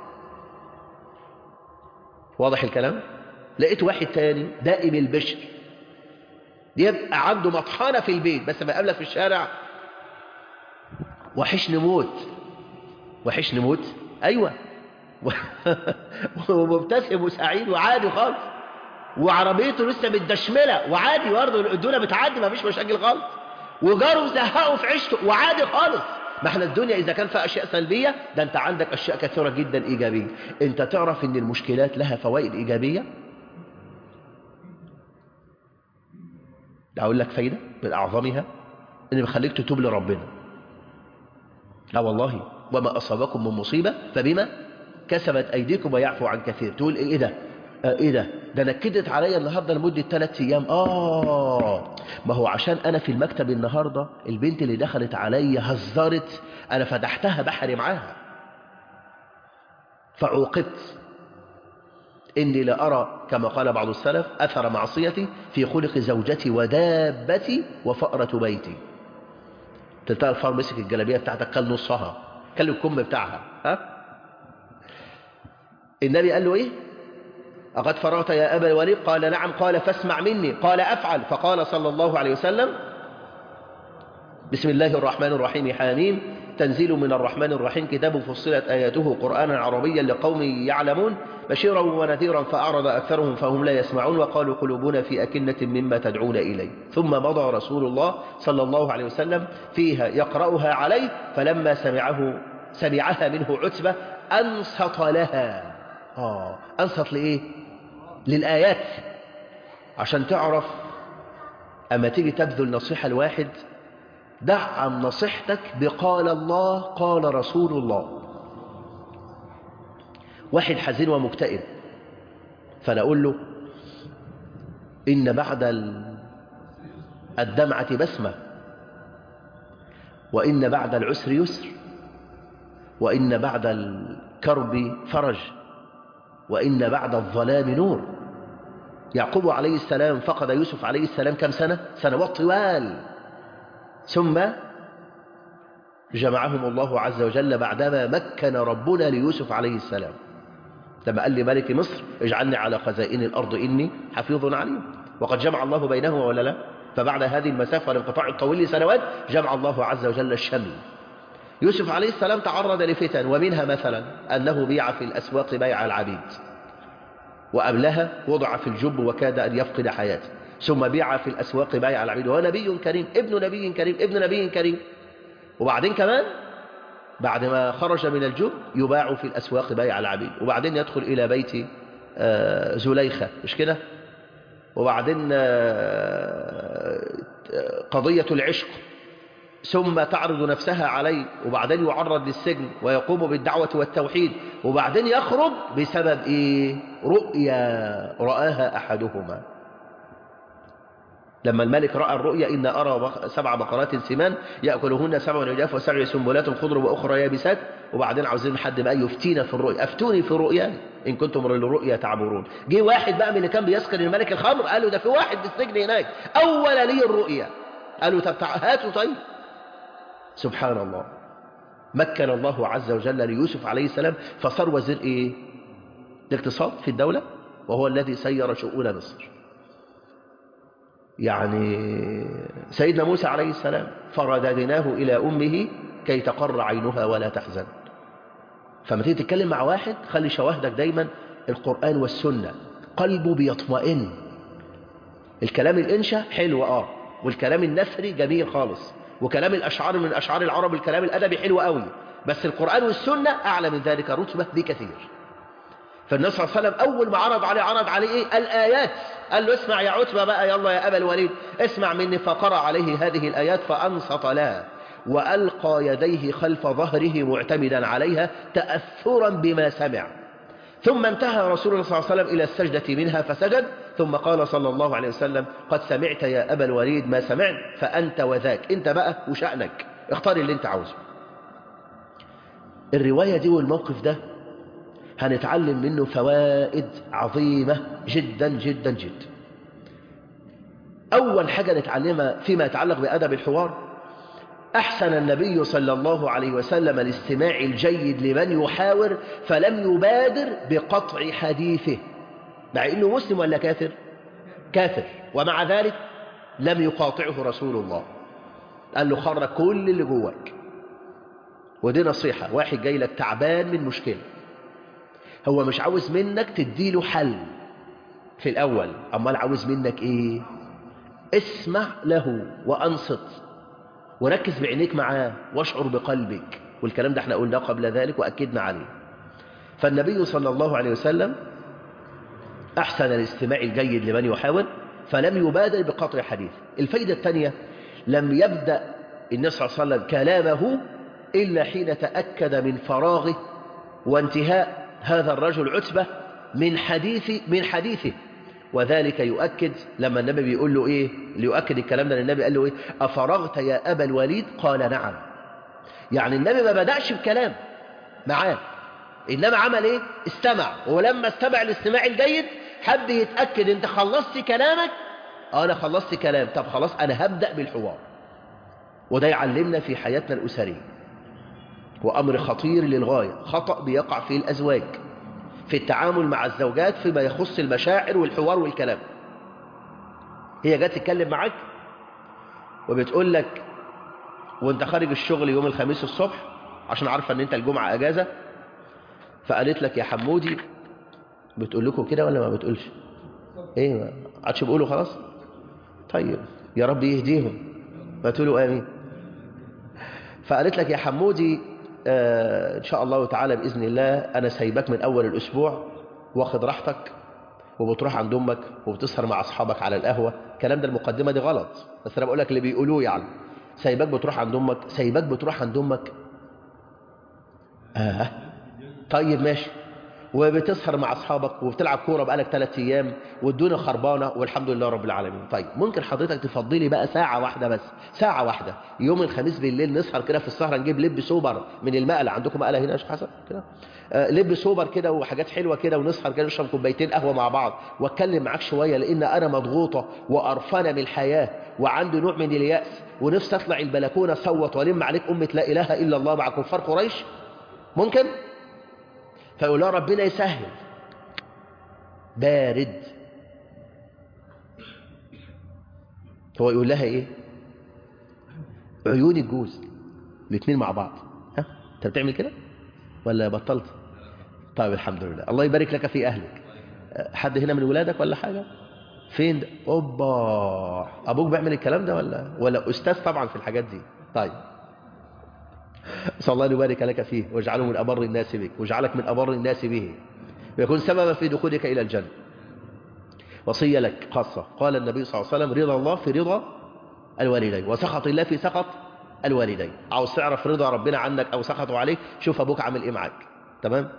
واضح الكلام لقيت واحد تاني دائم البشر يبقى عنده مطحنة في البيت بس ما قابلك في الشارع وحش نموت وحش نموت أيوة ومبتسم وسعيد وعادي خالص وعربيته لسه متدشمله وعادي برضه الدنيا بتعدي ما فيش مشاكل خالص وجاره زهقه في عيشته وعادي خالص ما احنا الدنيا اذا كان فيها اشياء سلبيه ده انت عندك اشياء كثيره جدا ايجابيه انت تعرف ان المشكلات لها فوائد ايجابيه اقول لك فايده من اعظمها ان بيخليك تتوب لربنا لا والله وما اصابكم من مصيبه فبما كسبت ايديكم ويعفو عن كثير تقول ايه ده آه ايه ده ده نكدت عليا النهارده لمده ثلاث ايام اه ما هو عشان انا في المكتب النهارده البنت اللي دخلت عليا هزرت انا فتحتها بحري معاها فعوقبت اني لارى كما قال بعض السلف اثر معصيتي في خلق زوجتي ودابتي وفأرة بيتي تلتقى الفار مسك الجلابيه بتاعتك كل نصها كل الكم بتاعها ها النبي قال له ايه أقد فرغت يا أبا الوليد قال نعم قال فاسمع مني قال أفعل فقال صلى الله عليه وسلم بسم الله الرحمن الرحيم حاميم تنزيل من الرحمن الرحيم كتاب فصلت آياته قرآنا عربيا لقوم يعلمون بشيرا ونذيرا فأعرض أكثرهم فهم لا يسمعون وقالوا قلوبنا في أكنة مما تدعون إليه ثم مضى رسول الله صلى الله عليه وسلم فيها يقرأها عليه فلما سمعه سمعها منه عتبة أنصت لها آه أنصت لإيه للآيات عشان تعرف أما تيجي تبذل نصيحة لواحد دعم نصيحتك بقال الله قال رسول الله واحد حزين ومكتئب فأنا أقول له إن بعد الدمعة بسمة وإن بعد العسر يسر وإن بعد الكرب فرج وإن بعد الظلام نور يعقوب عليه السلام فقد يوسف عليه السلام كم سنة؟ سنوات طوال ثم جمعهم الله عز وجل بعدما مكن ربنا ليوسف عليه السلام لما قال لملك مصر اجعلني على خزائن الأرض إني حفيظ عليم وقد جمع الله بينهما ولا لا فبعد هذه المسافة والانقطاع الطويل لسنوات جمع الله عز وجل الشمل يوسف عليه السلام تعرض لفتن ومنها مثلا أنه بيع في الأسواق بيع العبيد وقبلها وضع في الجب وكاد أن يفقد حياته ثم بيع في الأسواق بيع العبيد وهو نبي كريم ابن نبي كريم ابن نبي كريم وبعدين كمان بعد ما خرج من الجب يباع في الأسواق بيع العبيد وبعدين يدخل إلى بيت زليخة مش كده وبعدين قضية العشق ثم تعرض نفسها عليه وبعدين يعرض للسجن ويقوم بالدعوة والتوحيد وبعدين يخرج بسبب إيه؟ رؤيا رآها أحدهما لما الملك رأى الرؤيا إن أرى سبع بقرات سمان يأكلهن سبع نجاف وسبع سنبلات خضر وأخرى يابسات وبعدين عاوزين حد بقى يفتينا في الرؤيا أفتوني في الرؤيا إن كنتم للرؤيا تعبرون جه واحد بقى من اللي كان بيسكن الملك الخمر قال له ده في واحد في السجن هناك أول لي الرؤيا قالوا طب هاتوا طيب سبحان الله مكن الله عز وجل ليوسف عليه السلام فصار وزير ايه الاقتصاد في الدولة وهو الذي سير شؤون مصر يعني سيدنا موسى عليه السلام فرددناه إلى أمه كي تقر عينها ولا تحزن فما تيجي تتكلم مع واحد خلي شواهدك دايما القرآن والسنة قلبه بيطمئن الكلام الإنشا حلو آه والكلام النثري جميل خالص وكلام الأشعار من أشعار العرب الكلام الأدبي حلو قوي بس القرآن والسنة أعلى من ذلك رتبة بكثير فالنبي صلى الله عليه وسلم أول ما عرض عليه عرض عليه إيه؟ الآيات قال له اسمع يا عتبة بقى يلا يا أبا الوليد اسمع مني فقرأ عليه هذه الآيات فأنصت لها وألقى يديه خلف ظهره معتمدا عليها تأثرا بما سمع ثم انتهى رسول الله صلى الله عليه وسلم إلى السجدة منها فسجد ثم قال صلى الله عليه وسلم قد سمعت يا أبا الوليد ما سمعت فأنت وذاك انت بقى وشأنك اختار اللي انت عاوزه الرواية دي والموقف ده هنتعلم منه فوائد عظيمة جدا جدا جدا أول حاجة نتعلمها فيما يتعلق بأدب الحوار أحسن النبي صلى الله عليه وسلم الاستماع الجيد لمن يحاور فلم يبادر بقطع حديثه مع أنه مسلم ولا كافر كافر ومع ذلك لم يقاطعه رسول الله قال له خرج كل اللي جواك ودي نصيحة واحد جاي لك تعبان من مشكلة هو مش عاوز منك تديله حل في الأول أمال عاوز منك إيه اسمع له وأنصت وركز بعينيك معاه واشعر بقلبك والكلام ده احنا قلناه قبل ذلك وأكدنا عليه فالنبي صلى الله عليه وسلم أحسن الاستماع الجيد لمن يحاول فلم يبادر بقطع حديث الفايدة الثانية لم يبدأ النبي صلى الله عليه وسلم كلامه إلا حين تأكد من فراغه وانتهاء هذا الرجل عتبة من حديث من حديثه وذلك يؤكد لما النبي بيقول له إيه ليؤكد الكلام ده للنبي قال له إيه أفرغت يا أبا الوليد قال نعم يعني النبي ما بدأش بكلام معاه إنما عمل إيه استمع ولما استمع الاستماع الجيد حب يتأكد أنت خلصت كلامك آه أنا خلصت كلام طب خلاص أنا هبدأ بالحوار وده يعلمنا في حياتنا الأسرية وأمر خطير للغاية خطأ بيقع فيه الأزواج في التعامل مع الزوجات فيما يخص المشاعر والحوار والكلام هي جات تتكلم معاك وبتقول لك وانت خارج الشغل يوم الخميس الصبح عشان عارفه ان انت الجمعة اجازة فقالت لك يا حمودي بتقول لكم كده ولا ما بتقولش ايه ما عادش بيقولوا خلاص طيب يا رب يهديهم ما تقولوا امين فقالت لك يا حمودي آه ان شاء الله تعالى باذن الله انا سايبك من اول الاسبوع واخد راحتك وبتروح عند امك وبتسهر مع اصحابك على القهوه الكلام ده المقدمه دي غلط بس انا بقول لك اللي بيقولوه يعني سايبك بتروح عند امك سايبك بتروح عند امك اه طيب ماشي وبتسهر مع اصحابك وبتلعب كوره بقالك ثلاث ايام والدنيا خربانه والحمد لله رب العالمين طيب ممكن حضرتك تفضلي بقى ساعه واحده بس ساعه واحده يوم الخميس بالليل نسهر كده في السهره نجيب لب سوبر من المقله عندكم مقله هنا يا شيخ حسن كده آه لب سوبر كده وحاجات حلوه كده ونسهر كده نشرب كوبايتين قهوه مع بعض واتكلم معاك شويه لان انا مضغوطه وقرفانه من الحياه وعندي نوع من الياس ونفسي اطلع البلكونه صوت والم عليك امه لا اله الا الله مع كفار قريش ممكن فيقول لها ربنا يسهل بارد هو يقول لها ايه عيون الجوز الاثنين مع بعض ها انت بتعمل كده ولا بطلت طيب الحمد لله الله يبارك لك في اهلك حد هنا من ولادك ولا حاجه فين ده اوبا ابوك بيعمل الكلام ده ولا ولا استاذ طبعا في الحاجات دي طيب نسأل الله أن يبارك لك فيه واجعله من أبر الناس بك واجعلك من أبر الناس به ويكون سببا في دخولك إلى الجنة وصية لك خاصة قال النبي صلى الله عليه وسلم رضا الله في رضا الوالدين وسخط الله في سخط الوالدين عاوز تعرف رضا ربنا عنك أو سخطه عليك شوف أبوك عامل إيه معاك تمام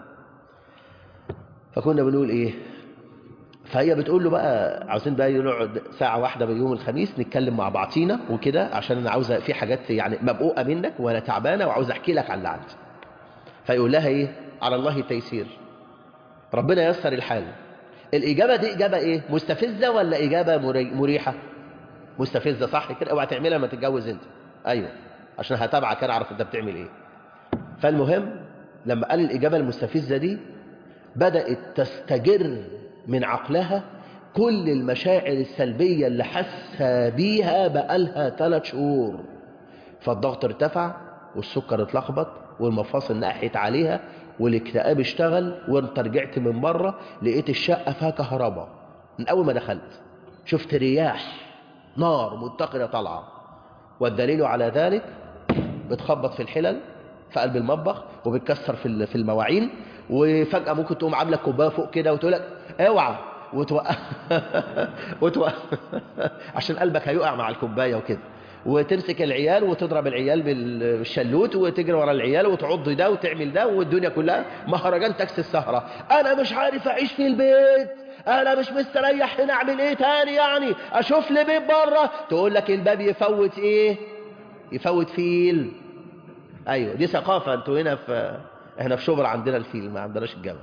فكنا بنقول إيه فهي بتقول له بقى عاوزين بقى نقعد ساعة واحدة من يوم الخميس نتكلم مع بعضينا وكده عشان أنا عاوزة في حاجات يعني مبقوقة منك وأنا تعبانة وعاوز أحكي لك عن اللي عندي فيقول لها إيه على الله التيسير ربنا يسر الحال الإجابة دي إجابة إيه مستفزة ولا إجابة مريحة مستفزة صح كده اوعى تعملها ما تتجوز أنت أيوه عشان هتابعك أنا أعرف أنت بتعمل إيه فالمهم لما قال الإجابة المستفزة دي بدأت تستجر من عقلها كل المشاعر السلبية اللي حاسة بيها بقالها ثلاث شهور فالضغط ارتفع والسكر اتلخبط والمفاصل نقحت عليها والاكتئاب اشتغل وانت رجعت من بره لقيت الشقة فيها كهرباء من أول ما دخلت شفت رياح نار متقدة طالعة والدليل على ذلك بتخبط في الحلل في قلب المطبخ وبتكسر في في المواعين وفجأة ممكن تقوم عاملة كوباية فوق كده وتقول لك اوعى وتوقف وتوقف عشان قلبك هيقع مع الكوباية وكده وتمسك العيال وتضرب العيال بالشلوت وتجري ورا العيال وتعض ده وتعمل ده والدنيا كلها مهرجان تاكسي السهرة انا مش عارف اعيش في البيت انا مش مستريح هنا اعمل ايه تاني يعني اشوف لي بيت بره تقول لك الباب يفوت ايه يفوت فيل ايوه دي ثقافة انتوا هنا في احنا في شبرا عندنا الفيل ما عندناش الجبل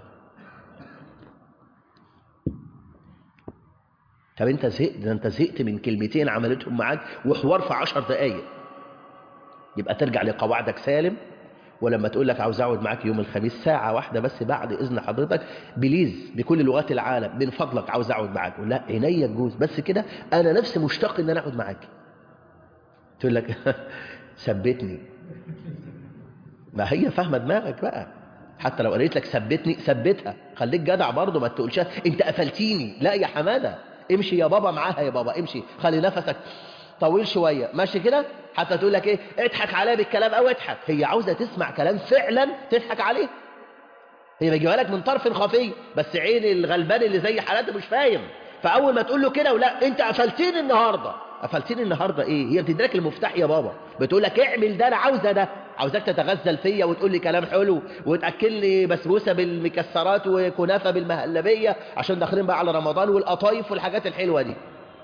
طب انت زهقت ده انت زهقت من كلمتين عملتهم معاك وحوار في عشر دقايق يبقى ترجع لقواعدك سالم ولما تقول لك عاوز اقعد معاك يوم الخميس ساعة واحدة بس بعد اذن حضرتك بليز بكل لغات العالم من فضلك عاوز اقعد معاك لا عينيا تجوز بس كده انا نفسي مشتاق ان انا اقعد معاك تقول لك ثبتني ما هي فاهمه دماغك بقى حتى لو قالت لك ثبتني ثبتها خليك جدع برضه ما تقولش انت قفلتيني لا يا حماده امشي يا بابا معاها يا بابا امشي خلي نفسك طويل شويه ماشي كده حتى تقول لك ايه اضحك عليها بالكلام او اضحك هي عاوزه تسمع كلام فعلا تضحك عليه هي بيجيبها لك من طرف خفي بس عين الغلبان اللي زي حالاتي مش فاهم فاول ما تقول له كده ولا انت قفلتيني النهارده قفلتيني النهارده ايه هي بتدرك المفتاح يا بابا بتقول لك اعمل ده انا عاوزه ده عاوزاك تتغزل فيا وتقول لي كلام حلو وتاكل لي بسبوسه بالمكسرات وكنافه بالمهلبيه عشان داخلين بقى على رمضان والقطايف والحاجات الحلوه دي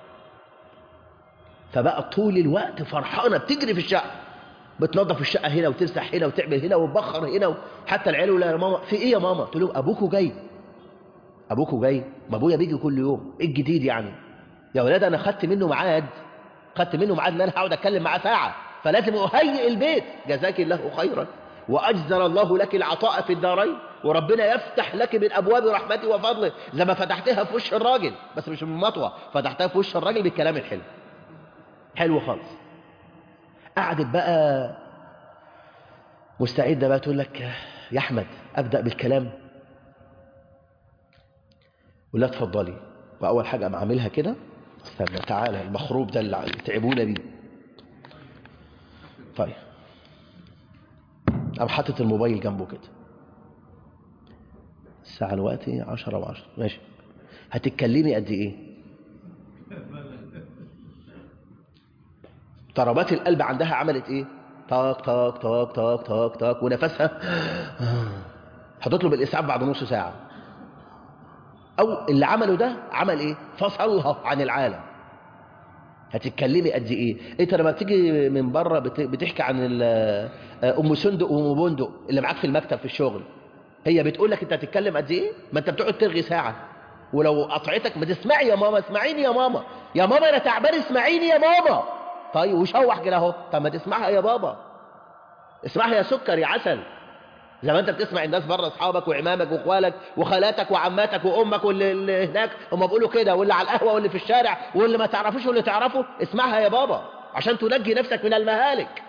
فبقى طول الوقت فرحانه بتجري في الشقه بتنظف الشقه هنا وتمسح هنا وتعمل هنا وتبخر هنا و... حتى العيال يقولوا يا ماما في ايه يا ماما تقول لهم ابوكوا جاي ابوكوا جاي ما ابويا بيجي كل يوم ايه الجديد يعني يا ولاد انا خدت منه ميعاد خدت منه ميعاد ان انا هقعد اتكلم معاه ساعه فلازم اهيئ البيت جزاك الله خيرا واجزل الله لك العطاء في الدارين وربنا يفتح لك من ابواب رحمته وفضله زي ما فتحتها في وش الراجل بس مش من مطوه فتحتها في وش الراجل بالكلام الحلو حلو خالص قعدت بقى مستعده بقى تقول لك يا احمد ابدا بالكلام ولا تفضلي واول حاجه قام عاملها كده استنى تعالى المخروب ده اللي تعبونا بيه طيب قام حاطط الموبايل جنبه كده الساعة دلوقتي 10 و10 ماشي هتتكلمي قد ايه ضربات القلب عندها عملت ايه طاق طاق طاق طاق طاق طاق ونفسها هتطلب الاسعاف بعد نص ساعة او اللي عمله ده عمل ايه فصلها عن العالم هتتكلمي قد ايه انت لما بتيجي من بره بتحكي عن ام سندق وام بندق اللي معاك في المكتب في الشغل هي بتقول لك انت هتتكلم قد ايه ما انت بتقعد ترغي ساعه ولو قطعتك ما تسمعي يا ماما اسمعيني يا ماما يا ماما انا تعبان اسمعيني يا ماما طيب وشوح كده اهو طب ما تسمعها يا بابا اسمعها يا سكر يا عسل زي ما انت بتسمع الناس بره اصحابك وعمامك واخوالك وخالاتك وعماتك وامك واللي هناك هم بيقولوا كده واللي على القهوه واللي في الشارع واللي ما تعرفوش واللي تعرفه اسمعها يا بابا عشان تنجي نفسك من المهالك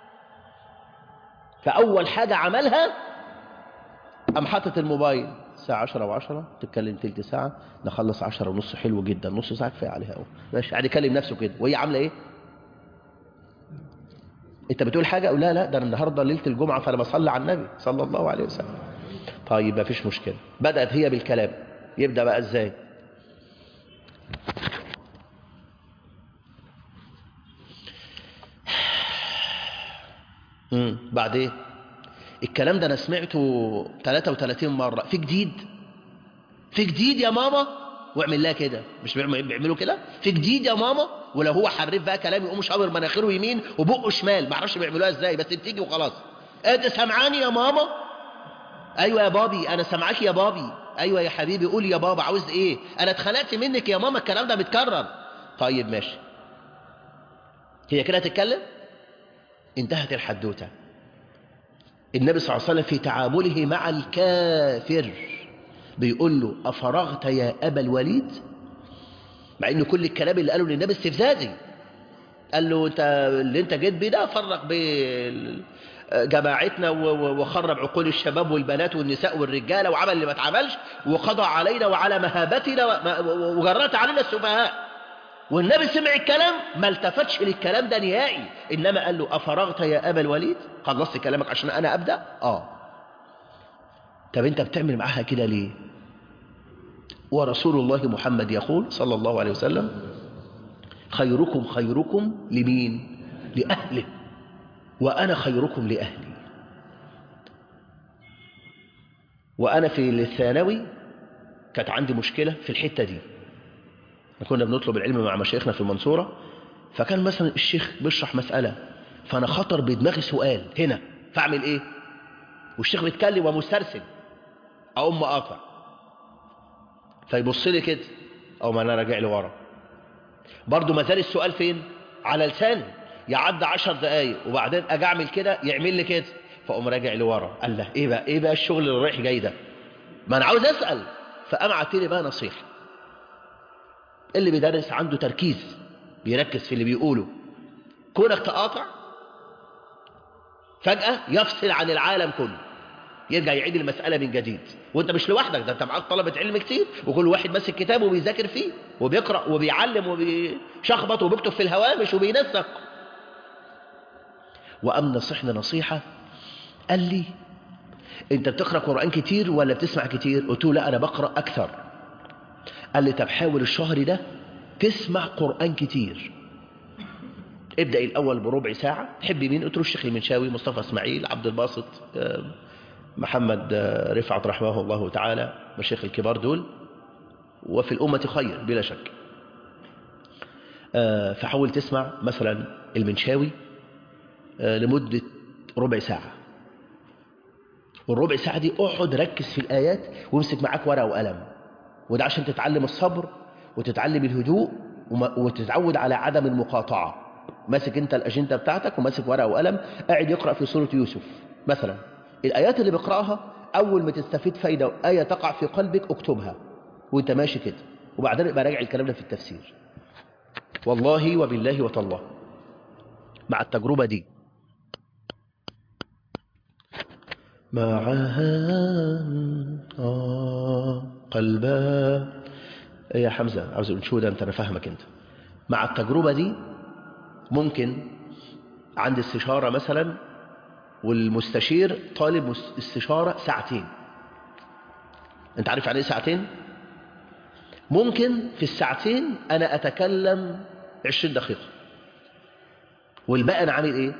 فاول حاجه عملها قام حاطط الموبايل الساعة 10 و10 تتكلم تلت ساعة نخلص 10 ونص حلو جدا نص ساعة كفاية عليها قوي ماشي قاعد يكلم نفسه كده وهي عاملة ايه؟ انت بتقول حاجة أو لا لا ده انا النهاردة ليلة الجمعة فانا بصلي على النبي صلى الله عليه وسلم طيب ما فيش مشكلة بدأت هي بالكلام يبدأ بقى ازاي امم بعدين الكلام ده انا سمعته 33 مرة في جديد في جديد يا ماما واعمل لها كده مش بيعملوا كده في جديد يا ماما ولو هو حريف بقى كلام يقوم شاور مناخيره يمين وبقه شمال ما اعرفش بيعملوها ازاي بس بتيجي وخلاص انت سامعاني يا ماما ايوه يا بابي انا سامعاك يا بابي ايوه يا حبيبي قول يا بابا عاوز ايه انا اتخنقت منك يا ماما الكلام ده بيتكرر طيب ماشي هي كده هتتكلم انتهت الحدوته النبي صلى الله عليه وسلم في تعامله مع الكافر بيقول له أفرغت يا أبا الوليد مع إن كل الكلام اللي قاله للنبي استفزازي قال له انت اللي انت جيت بيه ده فرق بين جماعتنا وخرب عقول الشباب والبنات والنساء والرجاله وعمل اللي ما اتعملش وقضى علينا وعلى مهابتنا وجرأت علينا السفهاء والنبي سمع الكلام ما التفتش للكلام ده نهائي إنما قال له أفرغت يا أبا الوليد خلصت كلامك عشان أنا أبدأ آه طب أنت بتعمل معاها كده ليه ورسول الله محمد يقول صلى الله عليه وسلم خيركم خيركم لمين لأهله وأنا خيركم لأهلي وأنا في الثانوي كانت عندي مشكلة في الحتة دي كنا بنطلب العلم مع مشايخنا في المنصورة فكان مثلا الشيخ بيشرح مسألة فأنا خطر بدماغي سؤال هنا فأعمل إيه والشيخ بيتكلم ومسترسل أقوم مقاطع فيبص لي كده أو ما أنا راجع لورا برضه ما زال السؤال فين على لساني يعدي عشر دقايق وبعدين أجي أعمل كده يعمل لي كده فأقوم راجع لورا قال له إيه بقى إيه بقى الشغل اللي رايح جاي ده ما أنا عاوز أسأل فقام عطيني بقى نصيحة اللي بيدرس عنده تركيز بيركز في اللي بيقوله كونك تقاطع فجأة يفصل عن العالم كله يرجع يعيد المسألة من جديد وانت مش لوحدك ده انت معاك طلبة علم كتير وكل واحد ماسك كتاب وبيذاكر فيه وبيقرأ وبيعلم وبيشخبط وبيكتب في الهوامش وبينسق وأم نصحنا نصيحة قال لي انت بتقرأ قرآن كتير ولا بتسمع كتير قلت له لا انا بقرأ اكثر قال لي طب حاول الشهر ده تسمع قرآن كتير ابدأ الأول بربع ساعة تحب مين قلت له الشيخ المنشاوي مصطفى اسماعيل عبد الباسط محمد رفعت رحمه الله تعالى مشايخ الكبار دول وفي الأمة خير بلا شك فحاول تسمع مثلا المنشاوي لمدة ربع ساعة والربع ساعة دي اقعد ركز في الآيات وامسك معاك ورقة وقلم وده عشان تتعلم الصبر وتتعلم الهدوء وتتعود على عدم المقاطعة ماسك انت الأجندة بتاعتك وماسك ورقة وقلم قاعد يقرأ في سورة يوسف مثلا الآيات اللي بيقرأها أول ما تستفيد فايدة آية تقع في قلبك اكتبها وانت ماشي كده وبعدين يبقى راجع الكلام ده في التفسير والله وبالله وتالله مع التجربة دي معها آه قلبا يا حمزة عاوز اقول شو ده انت انا فاهمك انت مع التجربة دي ممكن عند استشارة مثلا والمستشير طالب استشارة ساعتين انت عارف يعني ايه ساعتين ممكن في الساعتين انا اتكلم عشرين دقيقة والباقي انا عامل ايه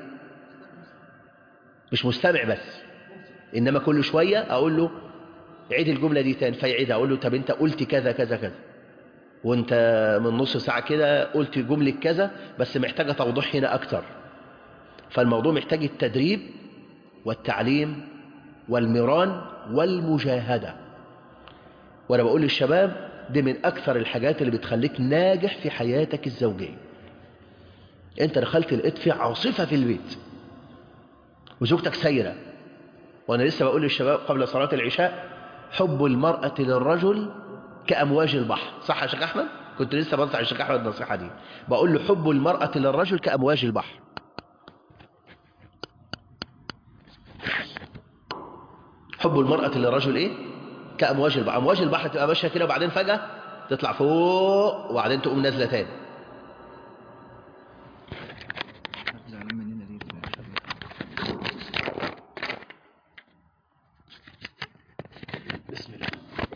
مش مستمع بس انما كل شوية اقول له عيد الجملة دي تاني فيعيدها اقول له طب انت قلت كذا كذا كذا وانت من نص ساعة كده قلت جملة كذا بس محتاجة توضيح هنا اكتر فالموضوع محتاج التدريب والتعليم والمران والمجاهدة وانا بقول للشباب دي من اكثر الحاجات اللي بتخليك ناجح في حياتك الزوجية انت دخلت لقيت في عاصفة في البيت وزوجتك سايرة وانا لسه بقول للشباب قبل صلاة العشاء حب المرأة للرجل كأمواج البحر صح يا شيخ أحمد؟ كنت لسه بنصح الشيخ أحمد النصيحة دي بقول له حب المرأة للرجل كأمواج البحر حب المرأة للرجل إيه؟ كأمواج البحر أمواج البحر تبقى ماشية كده وبعدين فجأة تطلع فوق وبعدين تقوم نازلة تاني بسم الله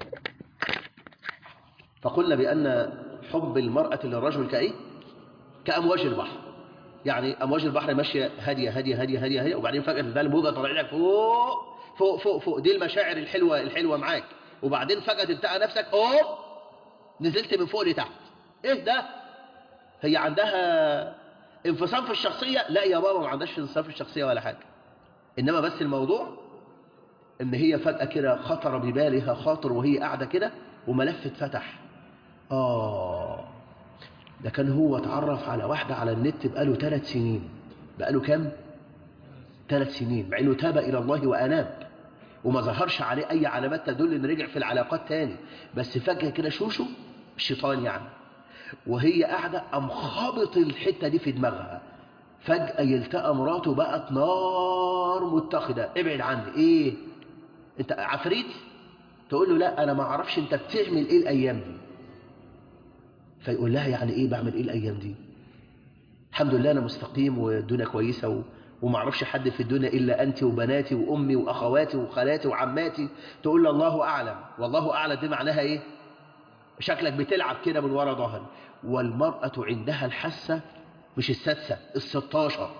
فقلنا بأن حب المرأة للرجل كأيه كأمواج البحر يعني أمواج البحر ماشية هادية هادية هادية هادية هادية وبعدين فجأة تلاقي الموجة طالع لك فوق فوق فوق فوق دي المشاعر الحلوة الحلوة معاك وبعدين فجأة تلتقى نفسك أوه نزلت من فوق لتحت إيه ده هي عندها انفصام في الشخصية لا يا بابا ما عندهاش انفصام في الشخصية ولا حاجة إنما بس الموضوع إن هي فجأة كده خطر ببالها خاطر وهي قاعدة كده وملف اتفتح آه ده كان هو اتعرف على واحدة على النت بقاله ثلاث سنين بقاله كام؟ ثلاث سنين مع انه تاب الى الله واناب وما ظهرش عليه اي علامات تدل ان رجع في العلاقات تاني بس فجأة كده شوشو الشيطان يعني وهي قاعدة قام خابط الحتة دي في دماغها فجأة يلتقى مراته بقت نار متخذة ابعد عني ايه انت عفريت تقول له لا انا ما اعرفش انت بتعمل ايه الايام دي فيقول لها يعني ايه بعمل ايه الايام دي الحمد لله انا مستقيم والدنيا كويسه و... وما اعرفش حد في الدنيا الا انت وبناتي وامي واخواتي وخالاتي وعماتي تقول لي الله اعلم والله اعلم دي معناها ايه شكلك بتلعب كده من ورا ظهري والمراه عندها الحاسه مش السادسه الستاشر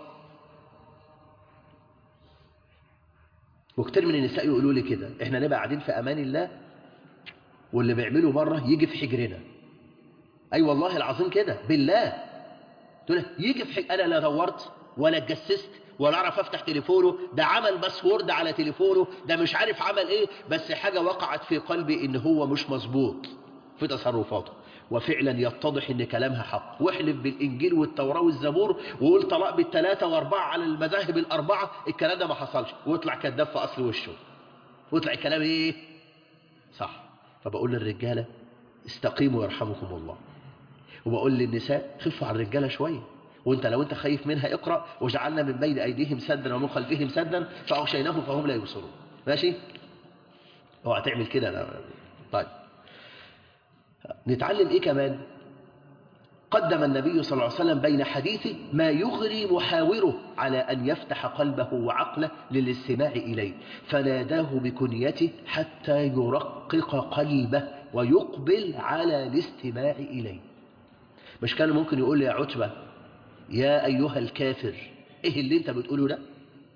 وكتير من النساء يقولوا لي كده احنا نبقى قاعدين في امان الله واللي بيعمله بره يجي في حجرنا اي أيوة والله العظيم كده بالله تقول يجي في حج... انا لا دورت ولا اتجسست ولا اعرف افتح تليفونه ده عمل باسورد على تليفونه ده مش عارف عمل ايه بس حاجه وقعت في قلبي ان هو مش مظبوط في تصرفاته وفعلا يتضح ان كلامها حق واحلف بالانجيل والتوراه والزبور وقول طلاق بالثلاثه واربعه على المذاهب الاربعه الكلام ده ما حصلش واطلع كذاب في اصل وشه واطلع الكلام ايه صح فبقول للرجاله استقيموا يرحمكم الله وبقول للنساء خفوا على الرجاله شويه وانت لو انت خايف منها اقرا وجعلنا من بين ايديهم سدا ومن خلفهم سدا فاغشيناهم فهم لا يبصرون ماشي اوعى تعمل كده لا. طيب نتعلم ايه كمان قدم النبي صلى الله عليه وسلم بين حديثه ما يغري محاوره على أن يفتح قلبه وعقله للاستماع إليه فناداه بكنيته حتى يرقق قلبه ويقبل على الاستماع إليه مش كان ممكن يقول لي يا عتبة يا أيها الكافر إيه اللي أنت بتقوله ده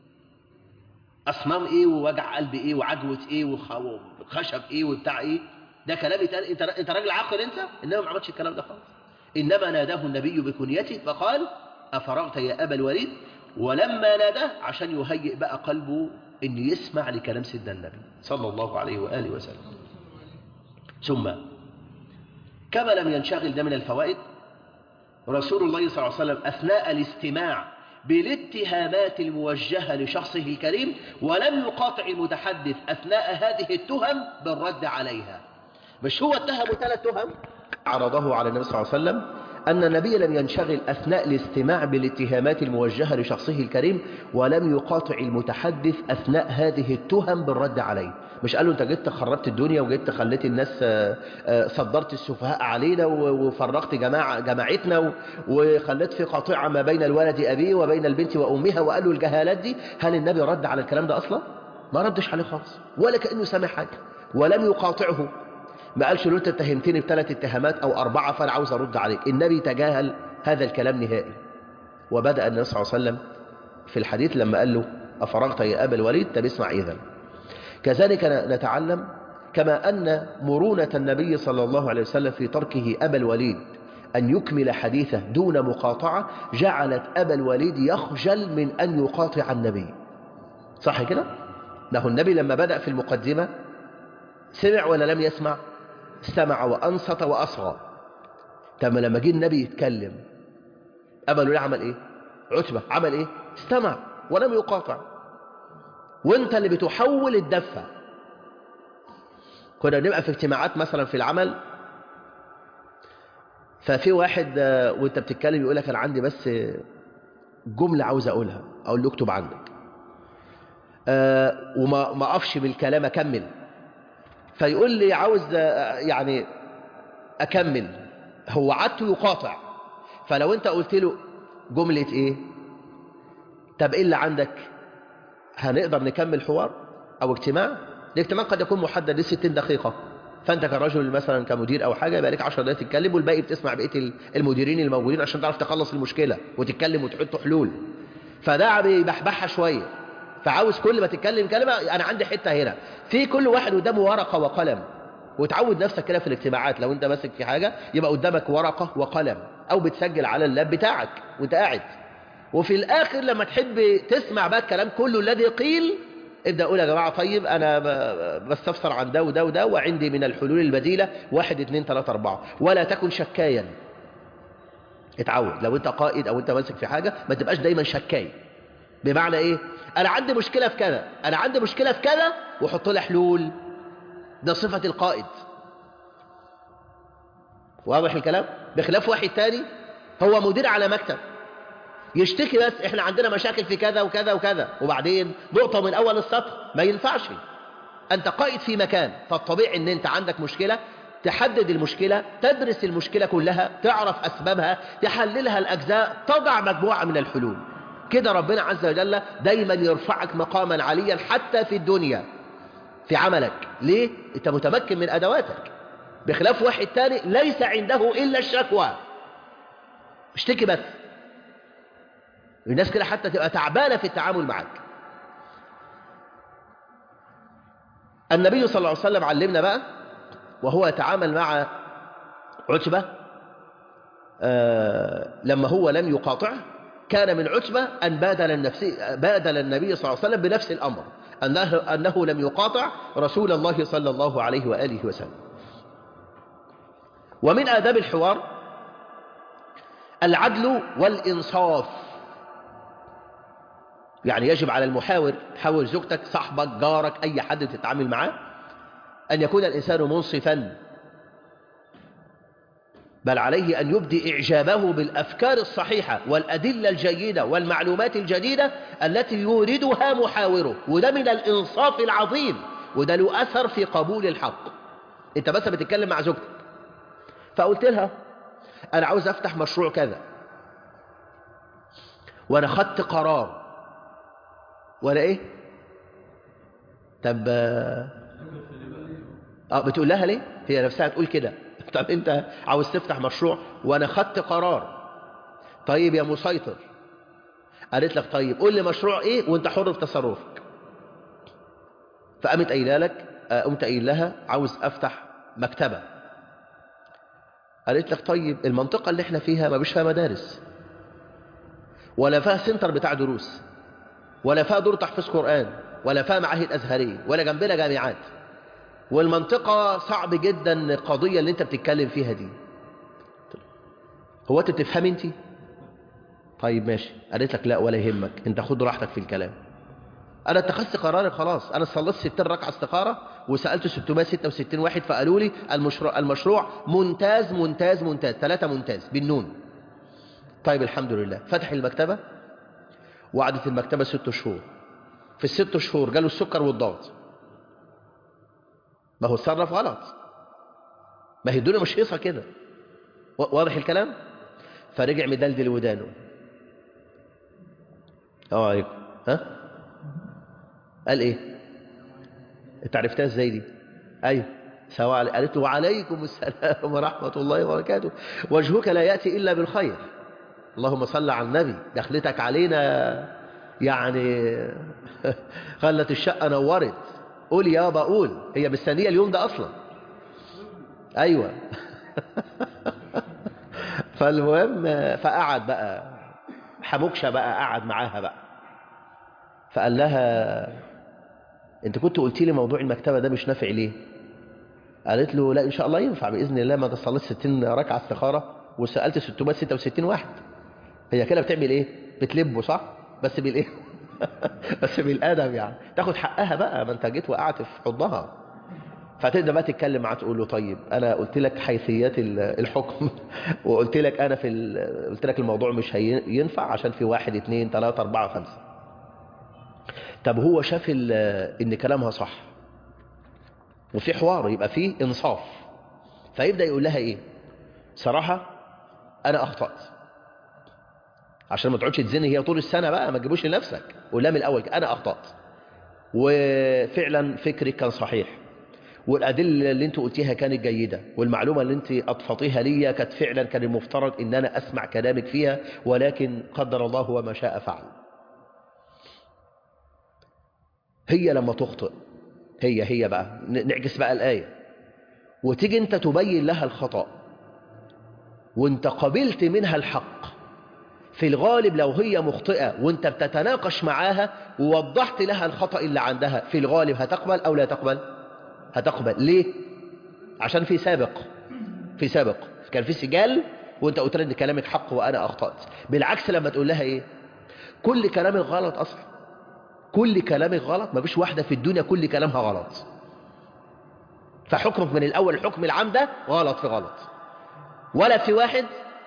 أصنام إيه ووجع قلب إيه وعجوة إيه وخشب إيه وبتاع إيه ده كلام يتقال انت انت راجل عاقل انت انما ما عملتش الكلام ده خالص انما ناداه النبي بكنيته فقال افرغت يا ابا الوليد ولما ناداه عشان يهيئ بقى قلبه ان يسمع لكلام سيدنا النبي صلى الله عليه واله وسلم ثم كما لم ينشغل ده من الفوائد رسول الله صلى الله عليه وسلم اثناء الاستماع بالاتهامات الموجهة لشخصه الكريم ولم يقاطع المتحدث أثناء هذه التهم بالرد عليها مش هو اتهموا ثلاث تهم عرضه على النبي صلى الله عليه وسلم أن النبي لم ينشغل أثناء الاستماع بالاتهامات الموجهة لشخصه الكريم ولم يقاطع المتحدث أثناء هذه التهم بالرد عليه مش قالوا أنت جيت خربت الدنيا وجيت خليت الناس صدرت السفهاء علينا وفرقت جماعة جماعتنا وخليت في قاطعة ما بين الولد أبيه وبين البنت وأمها وقالوا الجهالات دي هل النبي رد على الكلام ده أصلا؟ ما ردش عليه خالص ولا كأنه سامع حاجة ولم يقاطعه ما قالش له انت اتهمتني بثلاث اتهامات او اربعه فانا عاوز ارد عليك النبي تجاهل هذا الكلام نهائي وبدا النبي صلى الله عليه وسلم في الحديث لما قال له افرغت يا ابا الوليد طب اسمع اذا كذلك نتعلم كما ان مرونه النبي صلى الله عليه وسلم في تركه ابا الوليد أن يكمل حديثه دون مقاطعة جعلت أبا الوليد يخجل من أن يقاطع النبي صح كده؟ له النبي لما بدأ في المقدمة سمع ولا لم يسمع استمع وأنصت وأصغى طب لما جه النبي يتكلم أبا الوليد عمل إيه عتبة عمل إيه استمع ولم يقاطع وانت اللي بتحول الدفة كنا بنبقى في اجتماعات مثلا في العمل ففي واحد وانت بتتكلم يقول لك انا عندي بس جملة عاوز اقولها اقول له اكتب عندك أه وما ما اقفش بالكلام اكمل فيقول لي عاوز يعني اكمل هو عادته يقاطع فلو انت قلت له جملة ايه طب ايه اللي عندك هنقدر نكمل حوار او اجتماع الاجتماع قد يكون محدد ل 60 دقيقة فانت كرجل مثلا كمدير او حاجه يبقى لك 10 دقائق تتكلم والباقي بتسمع بقيه المديرين الموجودين عشان تعرف تخلص المشكله وتتكلم وتحط حلول فده بيبحبحها شويه فعاوز كل ما تتكلم كلمه انا عندي حته هنا في كل واحد قدامه ورقه وقلم وتعود نفسك كده في الاجتماعات لو انت ماسك في حاجه يبقى قدامك ورقه وقلم او بتسجل على اللاب بتاعك وانت قاعد وفي الاخر لما تحب تسمع بقى الكلام كله الذي قيل ابدأ أقول يا جماعة طيب أنا بستفسر عن ده وده وده وعندي من الحلول البديلة واحد اثنين ثلاثة أربعة ولا تكن شكايا اتعود لو أنت قائد أو أنت ماسك في حاجة ما تبقاش دايما شكاي بمعنى إيه أنا عندي مشكلة في كذا أنا عندي مشكلة في كذا وحط لي حلول ده صفة القائد واضح الكلام بخلاف واحد تاني هو مدير على مكتب يشتكي بس احنا عندنا مشاكل في كذا وكذا وكذا وبعدين نقطة من اول السطر ما ينفعش انت قائد في مكان فالطبيعي ان انت عندك مشكلة تحدد المشكلة تدرس المشكلة كلها تعرف أسبابها تحللها الأجزاء تضع مجموعة من الحلول كده ربنا عز وجل دايما يرفعك مقاما عليا حتى في الدنيا في عملك ليه؟ انت متمكن من أدواتك بخلاف واحد تاني ليس عنده إلا الشكوى اشتكي بس الناس كده حتى تبقى تعبانة في التعامل معك النبي صلى الله عليه وسلم علمنا بقى وهو يتعامل مع عتبة آه لما هو لم يقاطعه كان من عتبة أن بادل, النفس بادل النبي صلى الله عليه وسلم بنفس الأمر أنه, أنه لم يقاطع رسول الله صلى الله عليه وآله وسلم ومن آداب الحوار العدل والإنصاف يعني يجب على المحاور حاور زوجتك صاحبك جارك أي حد تتعامل معاه أن يكون الإنسان منصفا بل عليه أن يبدي إعجابه بالأفكار الصحيحة والأدلة الجيدة والمعلومات الجديدة التي يوردها محاوره وده من الإنصاف العظيم وده له أثر في قبول الحق أنت بس بتتكلم مع زوجتك فقلت لها أنا عاوز أفتح مشروع كذا وأنا خدت قرار ولا إيه طب اه بتقول لها ليه هي نفسها تقول كده طب انت عاوز تفتح مشروع وانا خدت قرار طيب يا مسيطر قالت لك طيب قول لي مشروع ايه وانت حر في تصرفك فقامت قايله لك قمت قايل لها عاوز افتح مكتبه قالت لك طيب المنطقه اللي احنا فيها ما فيش فيها مدارس ولا فيها سنتر بتاع دروس ولا فيها دور تحفيظ قران ولا فيها معاهد ازهريه ولا جنبنا جامعات والمنطقة صعب جدا القضية اللي انت بتتكلم فيها دي هو انت بتفهم انت طيب ماشي قالت لك لا ولا يهمك انت خد راحتك في الكلام انا اتخذت قراري خلاص انا صليت 60 ركعه استخاره وسالت 666 واحد فقالوا لي المشروع المشروع ممتاز ممتاز ممتاز ثلاثه ممتاز بالنون طيب الحمد لله فتح المكتبه وقعدت المكتبه ست شهور في الست شهور جاله السكر والضغط ما هو اتصرف غلط ما هي الدنيا مش هيصة كده واضح الكلام فرجع مدلدل ودانه اه عليكم ها قال ايه انت عرفتها ازاي دي ايوه سواء قالت له وعليكم السلام ورحمة الله وبركاته وجهك لا يأتي إلا بالخير اللهم صل على النبي دخلتك علينا يعني خلت الشقة نورت قول يابا قول هي مستنيه اليوم ده اصلا ايوه فالمهم فقعد بقى حموكشه بقى قعد معاها بقى فقال لها انت كنت قلت لي موضوع المكتبه ده مش نافع ليه قالت له لا ان شاء الله ينفع باذن الله ما تصليت 60 ركعه استخاره وسالت 666 واحد هي كده بتعمل ايه بتلبه صح بس بالايه بس بالادب يعني تاخد حقها بقى ما انت جيت وقعت في حضنها فتبدا بقى تتكلم معاه تقول له طيب انا قلت لك حيثيات الحكم وقلت لك انا في قلت لك الموضوع مش هينفع عشان في واحد اثنين ثلاثة أربعة خمسة طب هو شاف ان كلامها صح وفي حوار يبقى فيه انصاف فيبدا يقول لها ايه صراحه انا اخطات عشان ما تقعدش تزني هي طول السنه بقى ما تجيبوش لنفسك قول لها من الاول انا اخطات وفعلا فكرك كان صحيح والادله اللي انت قلتيها كانت جيده والمعلومه اللي انت اضفتيها ليا كانت فعلا كان المفترض ان انا اسمع كلامك فيها ولكن قدر الله وما شاء فعل هي لما تخطئ هي هي بقى نعكس بقى الايه وتيجي انت تبين لها الخطا وانت قبلت منها الحق في الغالب لو هي مخطئة وانت بتتناقش معاها ووضحت لها الخطأ اللي عندها في الغالب هتقبل أو لا تقبل هتقبل ليه عشان في سابق في سابق كان في سجال وانت قلت لها ان كلامك حق وانا اخطأت بالعكس لما تقول لها ايه كل كلامك غلط اصلا كل كلامك غلط ما فيش واحدة في الدنيا كل كلامها غلط فحكمك من الاول الحكم العام ده غلط في غلط ولا في واحد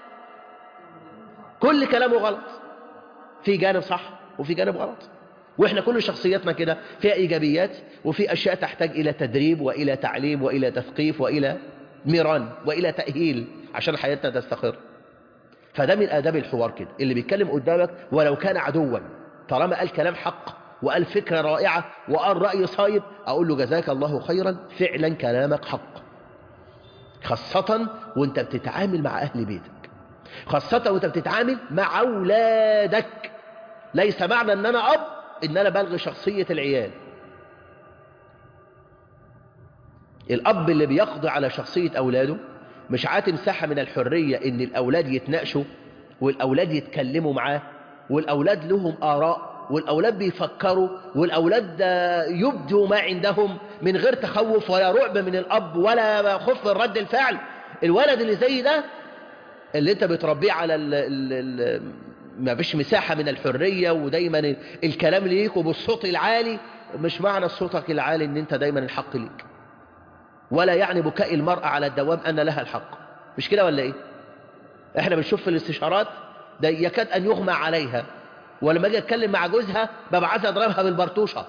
كل كلامه غلط في جانب صح وفي جانب غلط واحنا كل شخصياتنا كده فيها ايجابيات وفي اشياء تحتاج الى تدريب والى تعليم والى تثقيف والى تدميرا وإلى تأهيل عشان حياتنا تستقر فده من آداب الحوار كده اللي بيتكلم قدامك ولو كان عدوا طالما قال كلام حق وقال فكرة رائعة وقال رأي صايب أقول له جزاك الله خيرا فعلا كلامك حق خاصة وانت بتتعامل مع أهل بيتك خاصة وانت بتتعامل مع أولادك ليس معنى ان انا اب ان انا بلغي شخصية العيال الاب اللي بيقضي على شخصية اولاده مش عاتم مساحة من الحرية ان الاولاد يتناقشوا والاولاد يتكلموا معاه والاولاد لهم اراء والاولاد بيفكروا والاولاد يبدوا ما عندهم من غير تخوف ولا رعب من الاب ولا خوف من رد الفعل الولد اللي زي ده اللي انت بتربيه على ال ال ال ما فيش مساحة من الحرية ودايما الكلام ليك وبالصوت العالي مش معنى صوتك العالي ان انت دايما الحق ليك ولا يعني بكاء المرأة على الدوام ان لها الحق مش كده ولا ايه احنا بنشوف في الاستشارات ده يكاد ان يغمى عليها ولما اجي اتكلم مع جوزها ببقى عايز اضربها بالبرطوشه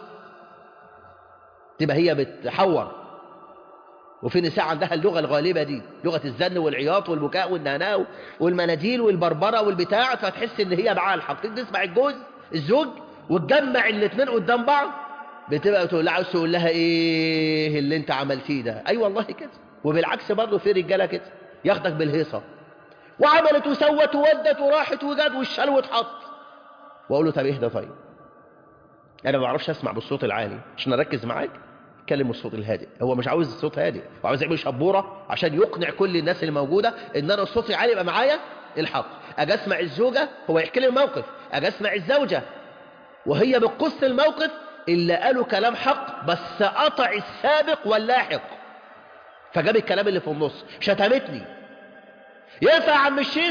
تبقى هي بتحور وفي نساء عندها اللغة الغالبة دي لغة الزن والعياط والبكاء والنهناء والمناديل والبربرة والبتاع فتحس ان هي معاها الحق تسمع الجوز الزوج وتجمع الاثنين قدام بعض بتبقى تقول لها عاوز تقول لها ايه اللي انت عملتيه ده اي أيوة والله كده وبالعكس برضه في رجاله كده ياخدك بالهيصه وعملت وسوت وودت وراحت وجت والشلو اتحط واقول له طب اهدى طيب انا ما بعرفش اسمع بالصوت العالي عشان اركز معاك اتكلم بالصوت الهادئ هو مش عاوز الصوت هادئ هو عاوز يعمل شبوره عشان يقنع كل الناس اللي موجوده ان انا الصوت العالي يبقى معايا الحق اجي اسمع الزوجه هو يحكي لي الموقف اجي اسمع الزوجه وهي بتقص الموقف اللي قالوا كلام حق بس قطع السابق واللاحق فجاب الكلام اللي في النص شتمتني ينفع يا عم الشيخ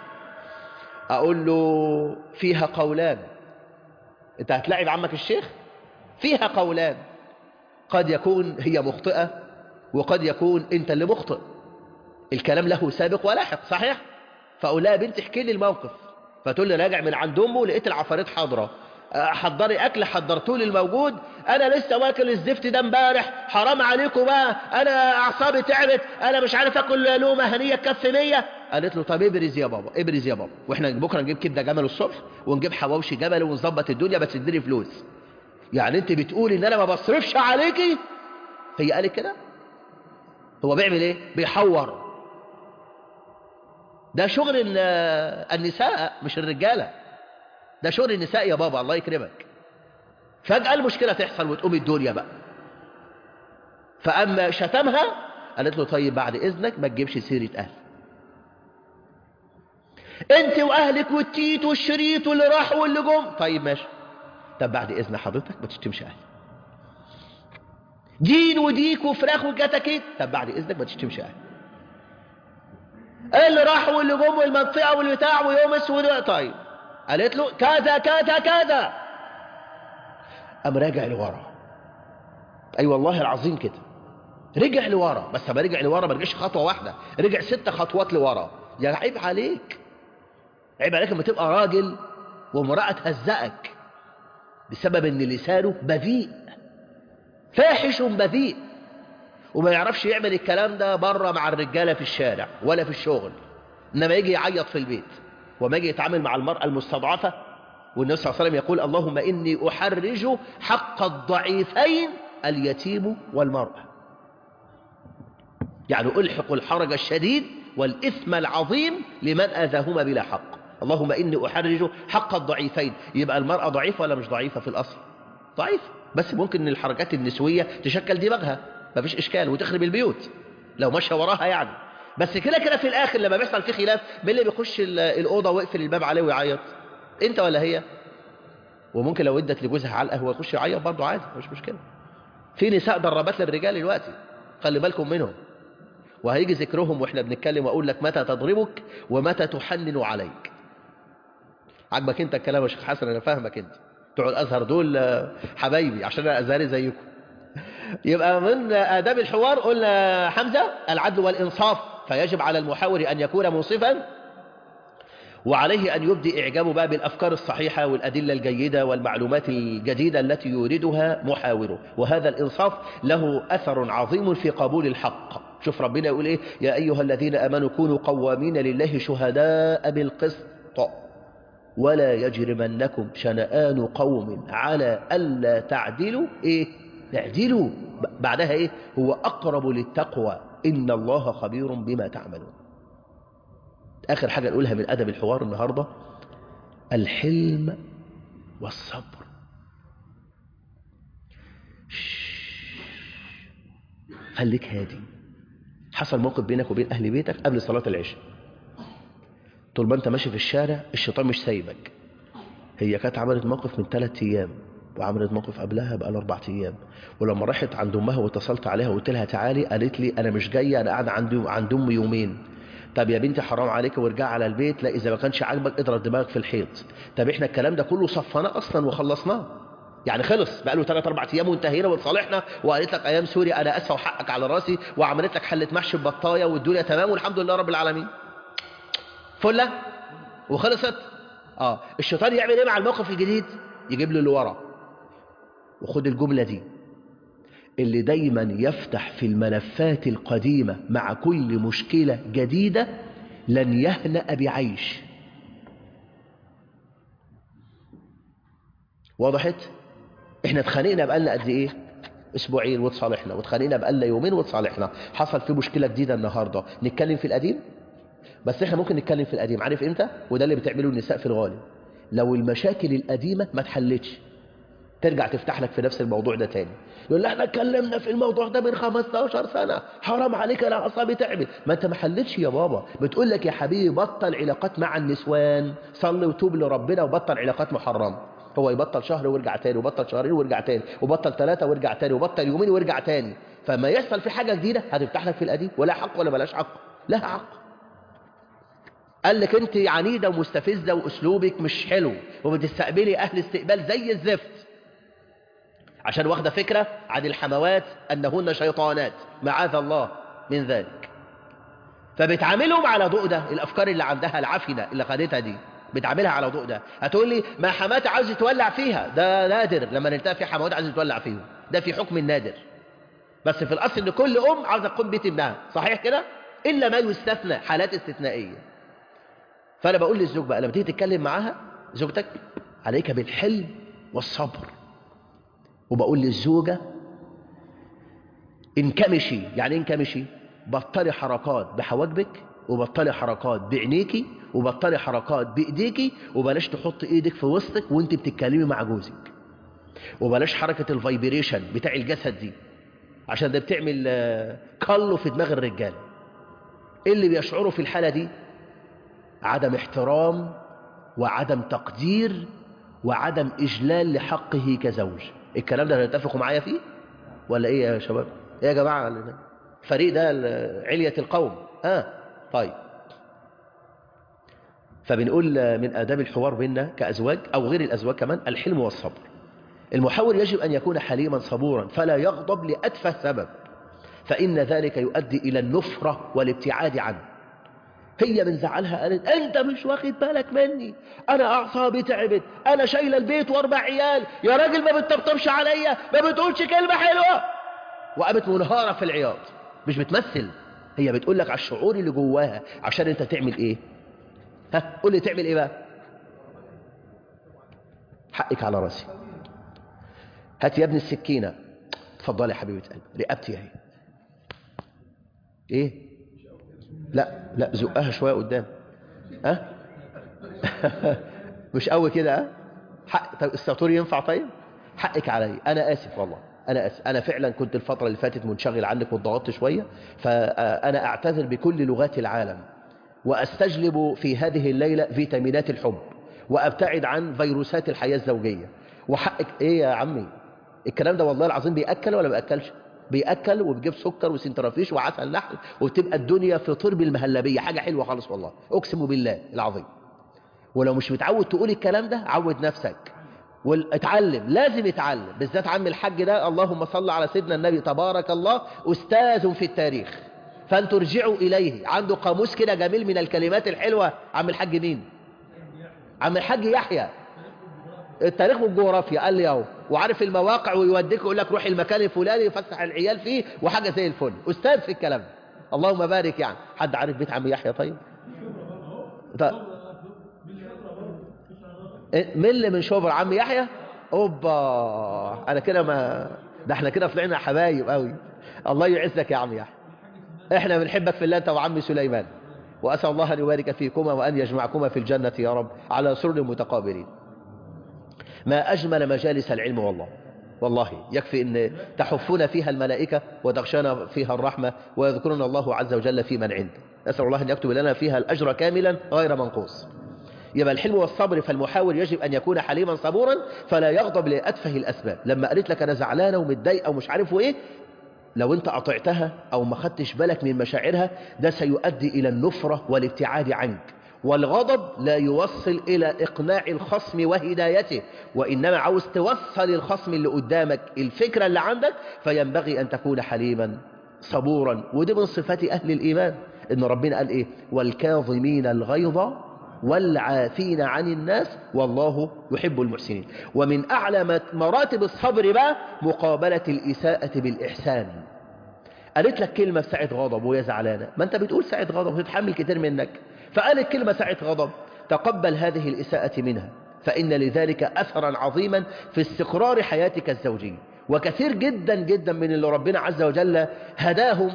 اقول له فيها قولان انت هتلاعب عمك الشيخ فيها قولان قد يكون هي مخطئة وقد يكون انت اللي مخطئ الكلام له سابق ولاحق صحيح فاقول لها بنت احكي لي الموقف فتقول لي راجع من عند امه لقيت العفاريت حاضره حضري اكل حضرتوا لي الموجود انا لسه واكل الزفت ده امبارح حرام عليكم بقى انا اعصابي تعبت انا مش عارف اكل لقمه هنيه تكفي 100 قالت له طب ابرز يا بابا ابرز يا بابا واحنا بكره نجيب كبده جمل الصبح ونجيب حواوشي جمل ونظبط الدنيا بس اديني فلوس يعني انت بتقولي ان انا ما بصرفش عليكي هي قالت كده هو بيعمل ايه بيحور ده شغل النساء مش الرجاله ده شغل النساء يا بابا الله يكرمك فجأة المشكلة تحصل وتقوم الدنيا بقى فأما شتمها قالت له طيب بعد إذنك ما تجيبش سيرة أهل انت واهلك والتيت والشريط واللي راحوا واللي جم طيب ماشي طب بعد اذن حضرتك ما تشتمش اهلي دين وديك وفراخ وجاتك طب بعد اذنك ما تشتمش اهلي اللي راحوا واللي جم والمنطقه والبتاع ويوم اسود طيب قالت له كذا كذا كذا قام راجع لورا اي أيوة والله العظيم كده رجع لورا بس ما رجع لورا ما رجعش خطوه واحده رجع ست خطوات لورا يا عيب عليك عيب عليك لما تبقى راجل وامراه تهزقك بسبب ان لسانه بذيء فاحش بذيء وما يعرفش يعمل الكلام ده بره مع الرجاله في الشارع ولا في الشغل انما يجي يعيط في البيت وما يجي يتعامل مع المرأة المستضعفة والنبي صلى الله عليه وسلم يقول اللهم إني أحرج حق الضعيفين اليتيم والمرأة يعني ألحق الحرج الشديد والإثم العظيم لمن أذاهما بلا حق اللهم إني أحرج حق الضعيفين يبقى المرأة ضعيفة ولا مش ضعيفة في الأصل ضعيفة بس ممكن ان الحركات النسوية تشكل دماغها مفيش إشكال وتخرب البيوت لو ماشيه وراها يعني بس كده كده في الآخر لما بيحصل فيه خلاف مين اللي بيخش الأوضة ويقفل الباب عليه ويعيط أنت ولا هي وممكن لو ادت لجوزها علقه هو يخش يعيط برضه عادي مش مشكلة في نساء دربات للرجال دلوقتي خلي بالكم منهم وهيجي ذكرهم واحنا بنتكلم واقول لك متى تضربك ومتى تحنن عليك عجبك انت الكلام يا شيخ حسن انا فاهمك انت بتوع الازهر دول حبايبي عشان انا ازهري زيكم يبقى من آداب الحوار قلنا حمزة العدل والإنصاف فيجب على المحاور أن يكون منصفا وعليه أن يبدي إعجابه بقى بالأفكار الصحيحة والأدلة الجيدة والمعلومات الجديدة التي يوردها محاوره وهذا الإنصاف له أثر عظيم في قبول الحق شوف ربنا يقول إيه يا أيها الذين أمنوا كونوا قوامين لله شهداء بالقسط ولا يجرمنكم شنآن قوم على ألا تعدلوا إيه اعدلوا بعدها إيه هو أقرب للتقوى إن الله خبير بما تعملون آخر حاجة نقولها من أدب الحوار النهاردة الحلم والصبر خليك هادي حصل موقف بينك وبين أهل بيتك قبل صلاة العشاء طول ما أنت ماشي في الشارع الشيطان مش سايبك هي كانت عملت موقف من ثلاث أيام وعملت موقف قبلها بقى أربع أيام ولما راحت عند أمها واتصلت عليها وقلت لها تعالي قالت لي أنا مش جاية أنا قاعدة عند عند أمي يومين طب يا بنتي حرام عليك وارجع على البيت لا إذا ما كانش عاجبك اضرب دماغك في الحيط طب إحنا الكلام ده كله صفناه أصلا وخلصناه يعني خلص بقى له 3 4 ايام وانتهينا وتصالحنا وقالت لك ايام سوري انا اسفه وحقك على راسي وعملت لك حله محشي ببطايه والدنيا تمام والحمد لله رب العالمين فله وخلصت اه الشيطان يعمل ايه مع الموقف الجديد يجيب له اللي ورا وخد الجمله دي اللي دايما يفتح في الملفات القديمه مع كل مشكله جديده لن يهنأ بعيش وضحت احنا اتخانقنا بقالنا قد ايه اسبوعين وتصالحنا واتخانقنا بقالنا يومين وتصالحنا حصل في مشكله جديده النهارده نتكلم في القديم بس احنا ممكن نتكلم في القديم عارف امتى وده اللي بتعمله النساء في الغالب لو المشاكل القديمه ما اتحلتش ترجع تفتح لك في نفس الموضوع ده تاني يقول لك احنا اتكلمنا في الموضوع ده من 15 سنه حرام عليك انا اعصابي تعبت ما انت ما حلتش يا بابا بتقول لك يا حبيبي بطل علاقات مع النسوان صلي وتوب لربنا وبطل علاقات محرمه هو يبطل شهر ويرجع تاني وبطل شهرين ويرجع تاني وبطل ثلاثة ويرجع تاني وبطل يومين ويرجع تاني فما يحصل في حاجة جديدة هتفتح لك في القديم ولا حق ولا بلاش حق لها حق قال لك انت عنيدة ومستفزة واسلوبك مش حلو وبتستقبلي اهل استقبال زي الزفت عشان واخده فكرة عن الحموات انهن شيطانات معاذ الله من ذلك فبتعاملهم على ضوء ده الافكار اللي عندها العفنة اللي خدتها دي بتعاملها على ضوء ده هتقول لي ما حماتي عاوز تولع فيها ده نادر لما نلتقي في حموات عايز تولع فيهم ده في حكم النادر بس في الاصل ان كل ام عاوزه تقوم بيت ابنها صحيح كده الا ما يستثنى حالات استثنائيه فانا بقول للزوج بقى لما تيجي تتكلم معاها زوجتك عليك بالحلم والصبر وبقول للزوجه انكمشي يعني انكمشي بطلي حركات بحواجبك وبطلي حركات بعينيكي وبطلي حركات بايديكي وبلاش تحط ايدك في وسطك وانت بتتكلمي مع جوزك وبلاش حركة الفايبريشن بتاع الجسد دي عشان ده بتعمل كله في دماغ الرجال ايه اللي بيشعروا في الحالة دي عدم احترام وعدم تقدير وعدم إجلال لحقه كزوج الكلام ده هتتفقوا معايا فيه ولا ايه يا شباب ايه يا جماعة الفريق ده علية القوم ها آه. طيب فبنقول من آداب الحوار بيننا كأزواج أو غير الأزواج كمان الحلم والصبر المحاور يجب أن يكون حليما صبورا فلا يغضب لأتفه سبب فإن ذلك يؤدي إلى النفرة والابتعاد عنه هي من زعلها قالت أنت مش واخد بالك مني أنا أعصابي تعبت أنا شايلة البيت وأربع عيال يا راجل ما بتطبطبش عليا ما بتقولش كلمة حلوة وقامت منهارة في العياط مش بتمثل هي بتقول لك على الشعور اللي جواها عشان انت تعمل ايه ها قول لي تعمل ايه بقى حقك على راسي هات يا ابني السكينه اتفضلي يا حبيبه قلبي رقبتي اهي ايه لا لا زقها شويه قدام ها مش قوي كده ها حق طب الساطور ينفع طيب حقك علي انا اسف والله أنا أس... أنا فعلا كنت الفترة اللي فاتت منشغل عنك واتضغطت شوية فأنا أعتذر بكل لغات العالم وأستجلب في هذه الليلة فيتامينات الحب وأبتعد عن فيروسات الحياة الزوجية وحقك إيه يا عمي الكلام ده والله العظيم بيأكل ولا بيأكلش بيأكل وبيجيب سكر وسنترافيش وعسل نحل وتبقى الدنيا في طرب المهلبية حاجة حلوة خالص والله أقسم بالله العظيم ولو مش متعود تقول الكلام ده عود نفسك واتعلم لازم يتعلم بالذات عم الحج ده اللهم صل على سيدنا النبي تبارك الله أستاذ في التاريخ فانتوا ارجعوا إليه عنده قاموس كده جميل من الكلمات الحلوة عم الحج مين عم الحاج يحيى التاريخ والجغرافيا قال لي اهو وعارف المواقع ويوديك يقول لك روح المكان الفلاني يفسح العيال فيه وحاجه زي الفل استاذ في الكلام ده اللهم بارك يعني حد عارف بيت عم يحيى طيب طيب مين اللي من شبر عم يحيى اوبا انا كده ما ده احنا كده طلعنا حبايب قوي الله يعزك يا عم يحيى احنا بنحبك في الله انت وعم سليمان واسال الله ان يبارك فيكما وان يجمعكما في الجنه يا رب على سرر متقابلين ما اجمل مجالس العلم والله والله يكفي ان تحفنا فيها الملائكه وتغشانا فيها الرحمه ويذكرنا الله عز وجل في من عنده اسال الله ان يكتب لنا فيها الاجر كاملا غير منقوص يبقى الحلم والصبر فالمحاور يجب أن يكون حليما صبورا فلا يغضب لأتفه الأسباب لما قالت لك أنا زعلانة ومتضايقة ومش عارف وإيه لو أنت قطعتها أو ما خدتش بالك من مشاعرها ده سيؤدي إلى النفرة والابتعاد عنك والغضب لا يوصل إلى إقناع الخصم وهدايته وإنما عاوز توصل الخصم اللي قدامك الفكرة اللي عندك فينبغي أن تكون حليما صبورا ودي من صفات أهل الإيمان إن ربنا قال إيه والكاظمين الغيظ والعافين عن الناس والله يحب المحسنين ومن أعلى مراتب الصبر بقى مقابلة الإساءة بالإحسان قالت لك كلمة في ساعة غضب وهي زعلانة ما أنت بتقول ساعة غضب وتتحمل كتير منك فقالت كلمة ساعة غضب تقبل هذه الإساءة منها فإن لذلك أثرا عظيما في استقرار حياتك الزوجية وكثير جدا جدا من اللي ربنا عز وجل هداهم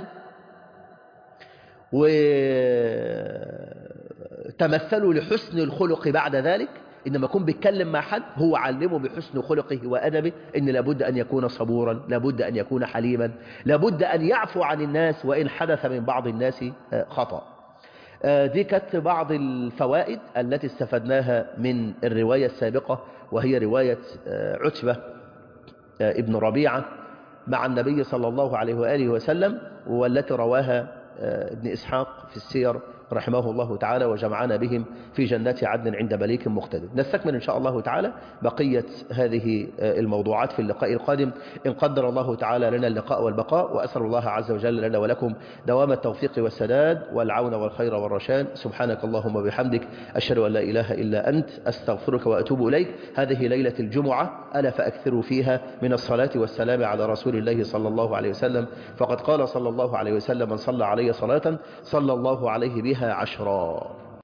وتمثلوا لحسن الخلق بعد ذلك إنما يكون بيتكلم مع حد هو علمه بحسن خلقه وأدبه إن لابد أن يكون صبورا لابد أن يكون حليما لابد أن يعفو عن الناس وإن حدث من بعض الناس خطأ دي كانت بعض الفوائد التي استفدناها من الرواية السابقة وهي رواية عتبة ابن ربيعة مع النبي صلى الله عليه وآله وسلم والتي رواها ابن إسحاق في السير رحمه الله تعالى وجمعنا بهم في جنات عدن عند مليك مقتدر نستكمل إن شاء الله تعالى بقية هذه الموضوعات في اللقاء القادم إن قدر الله تعالى لنا اللقاء والبقاء وأسأل الله عز وجل لنا ولكم دوام التوفيق والسداد والعون والخير والرشاد سبحانك اللهم وبحمدك أشهد أن لا إله إلا أنت أستغفرك وأتوب إليك هذه ليلة الجمعة ألا فأكثروا فيها من الصلاة والسلام على رسول الله صلى الله عليه وسلم فقد قال صلى الله عليه وسلم من صلى عليه صلاة صلى الله عليه بها عشرا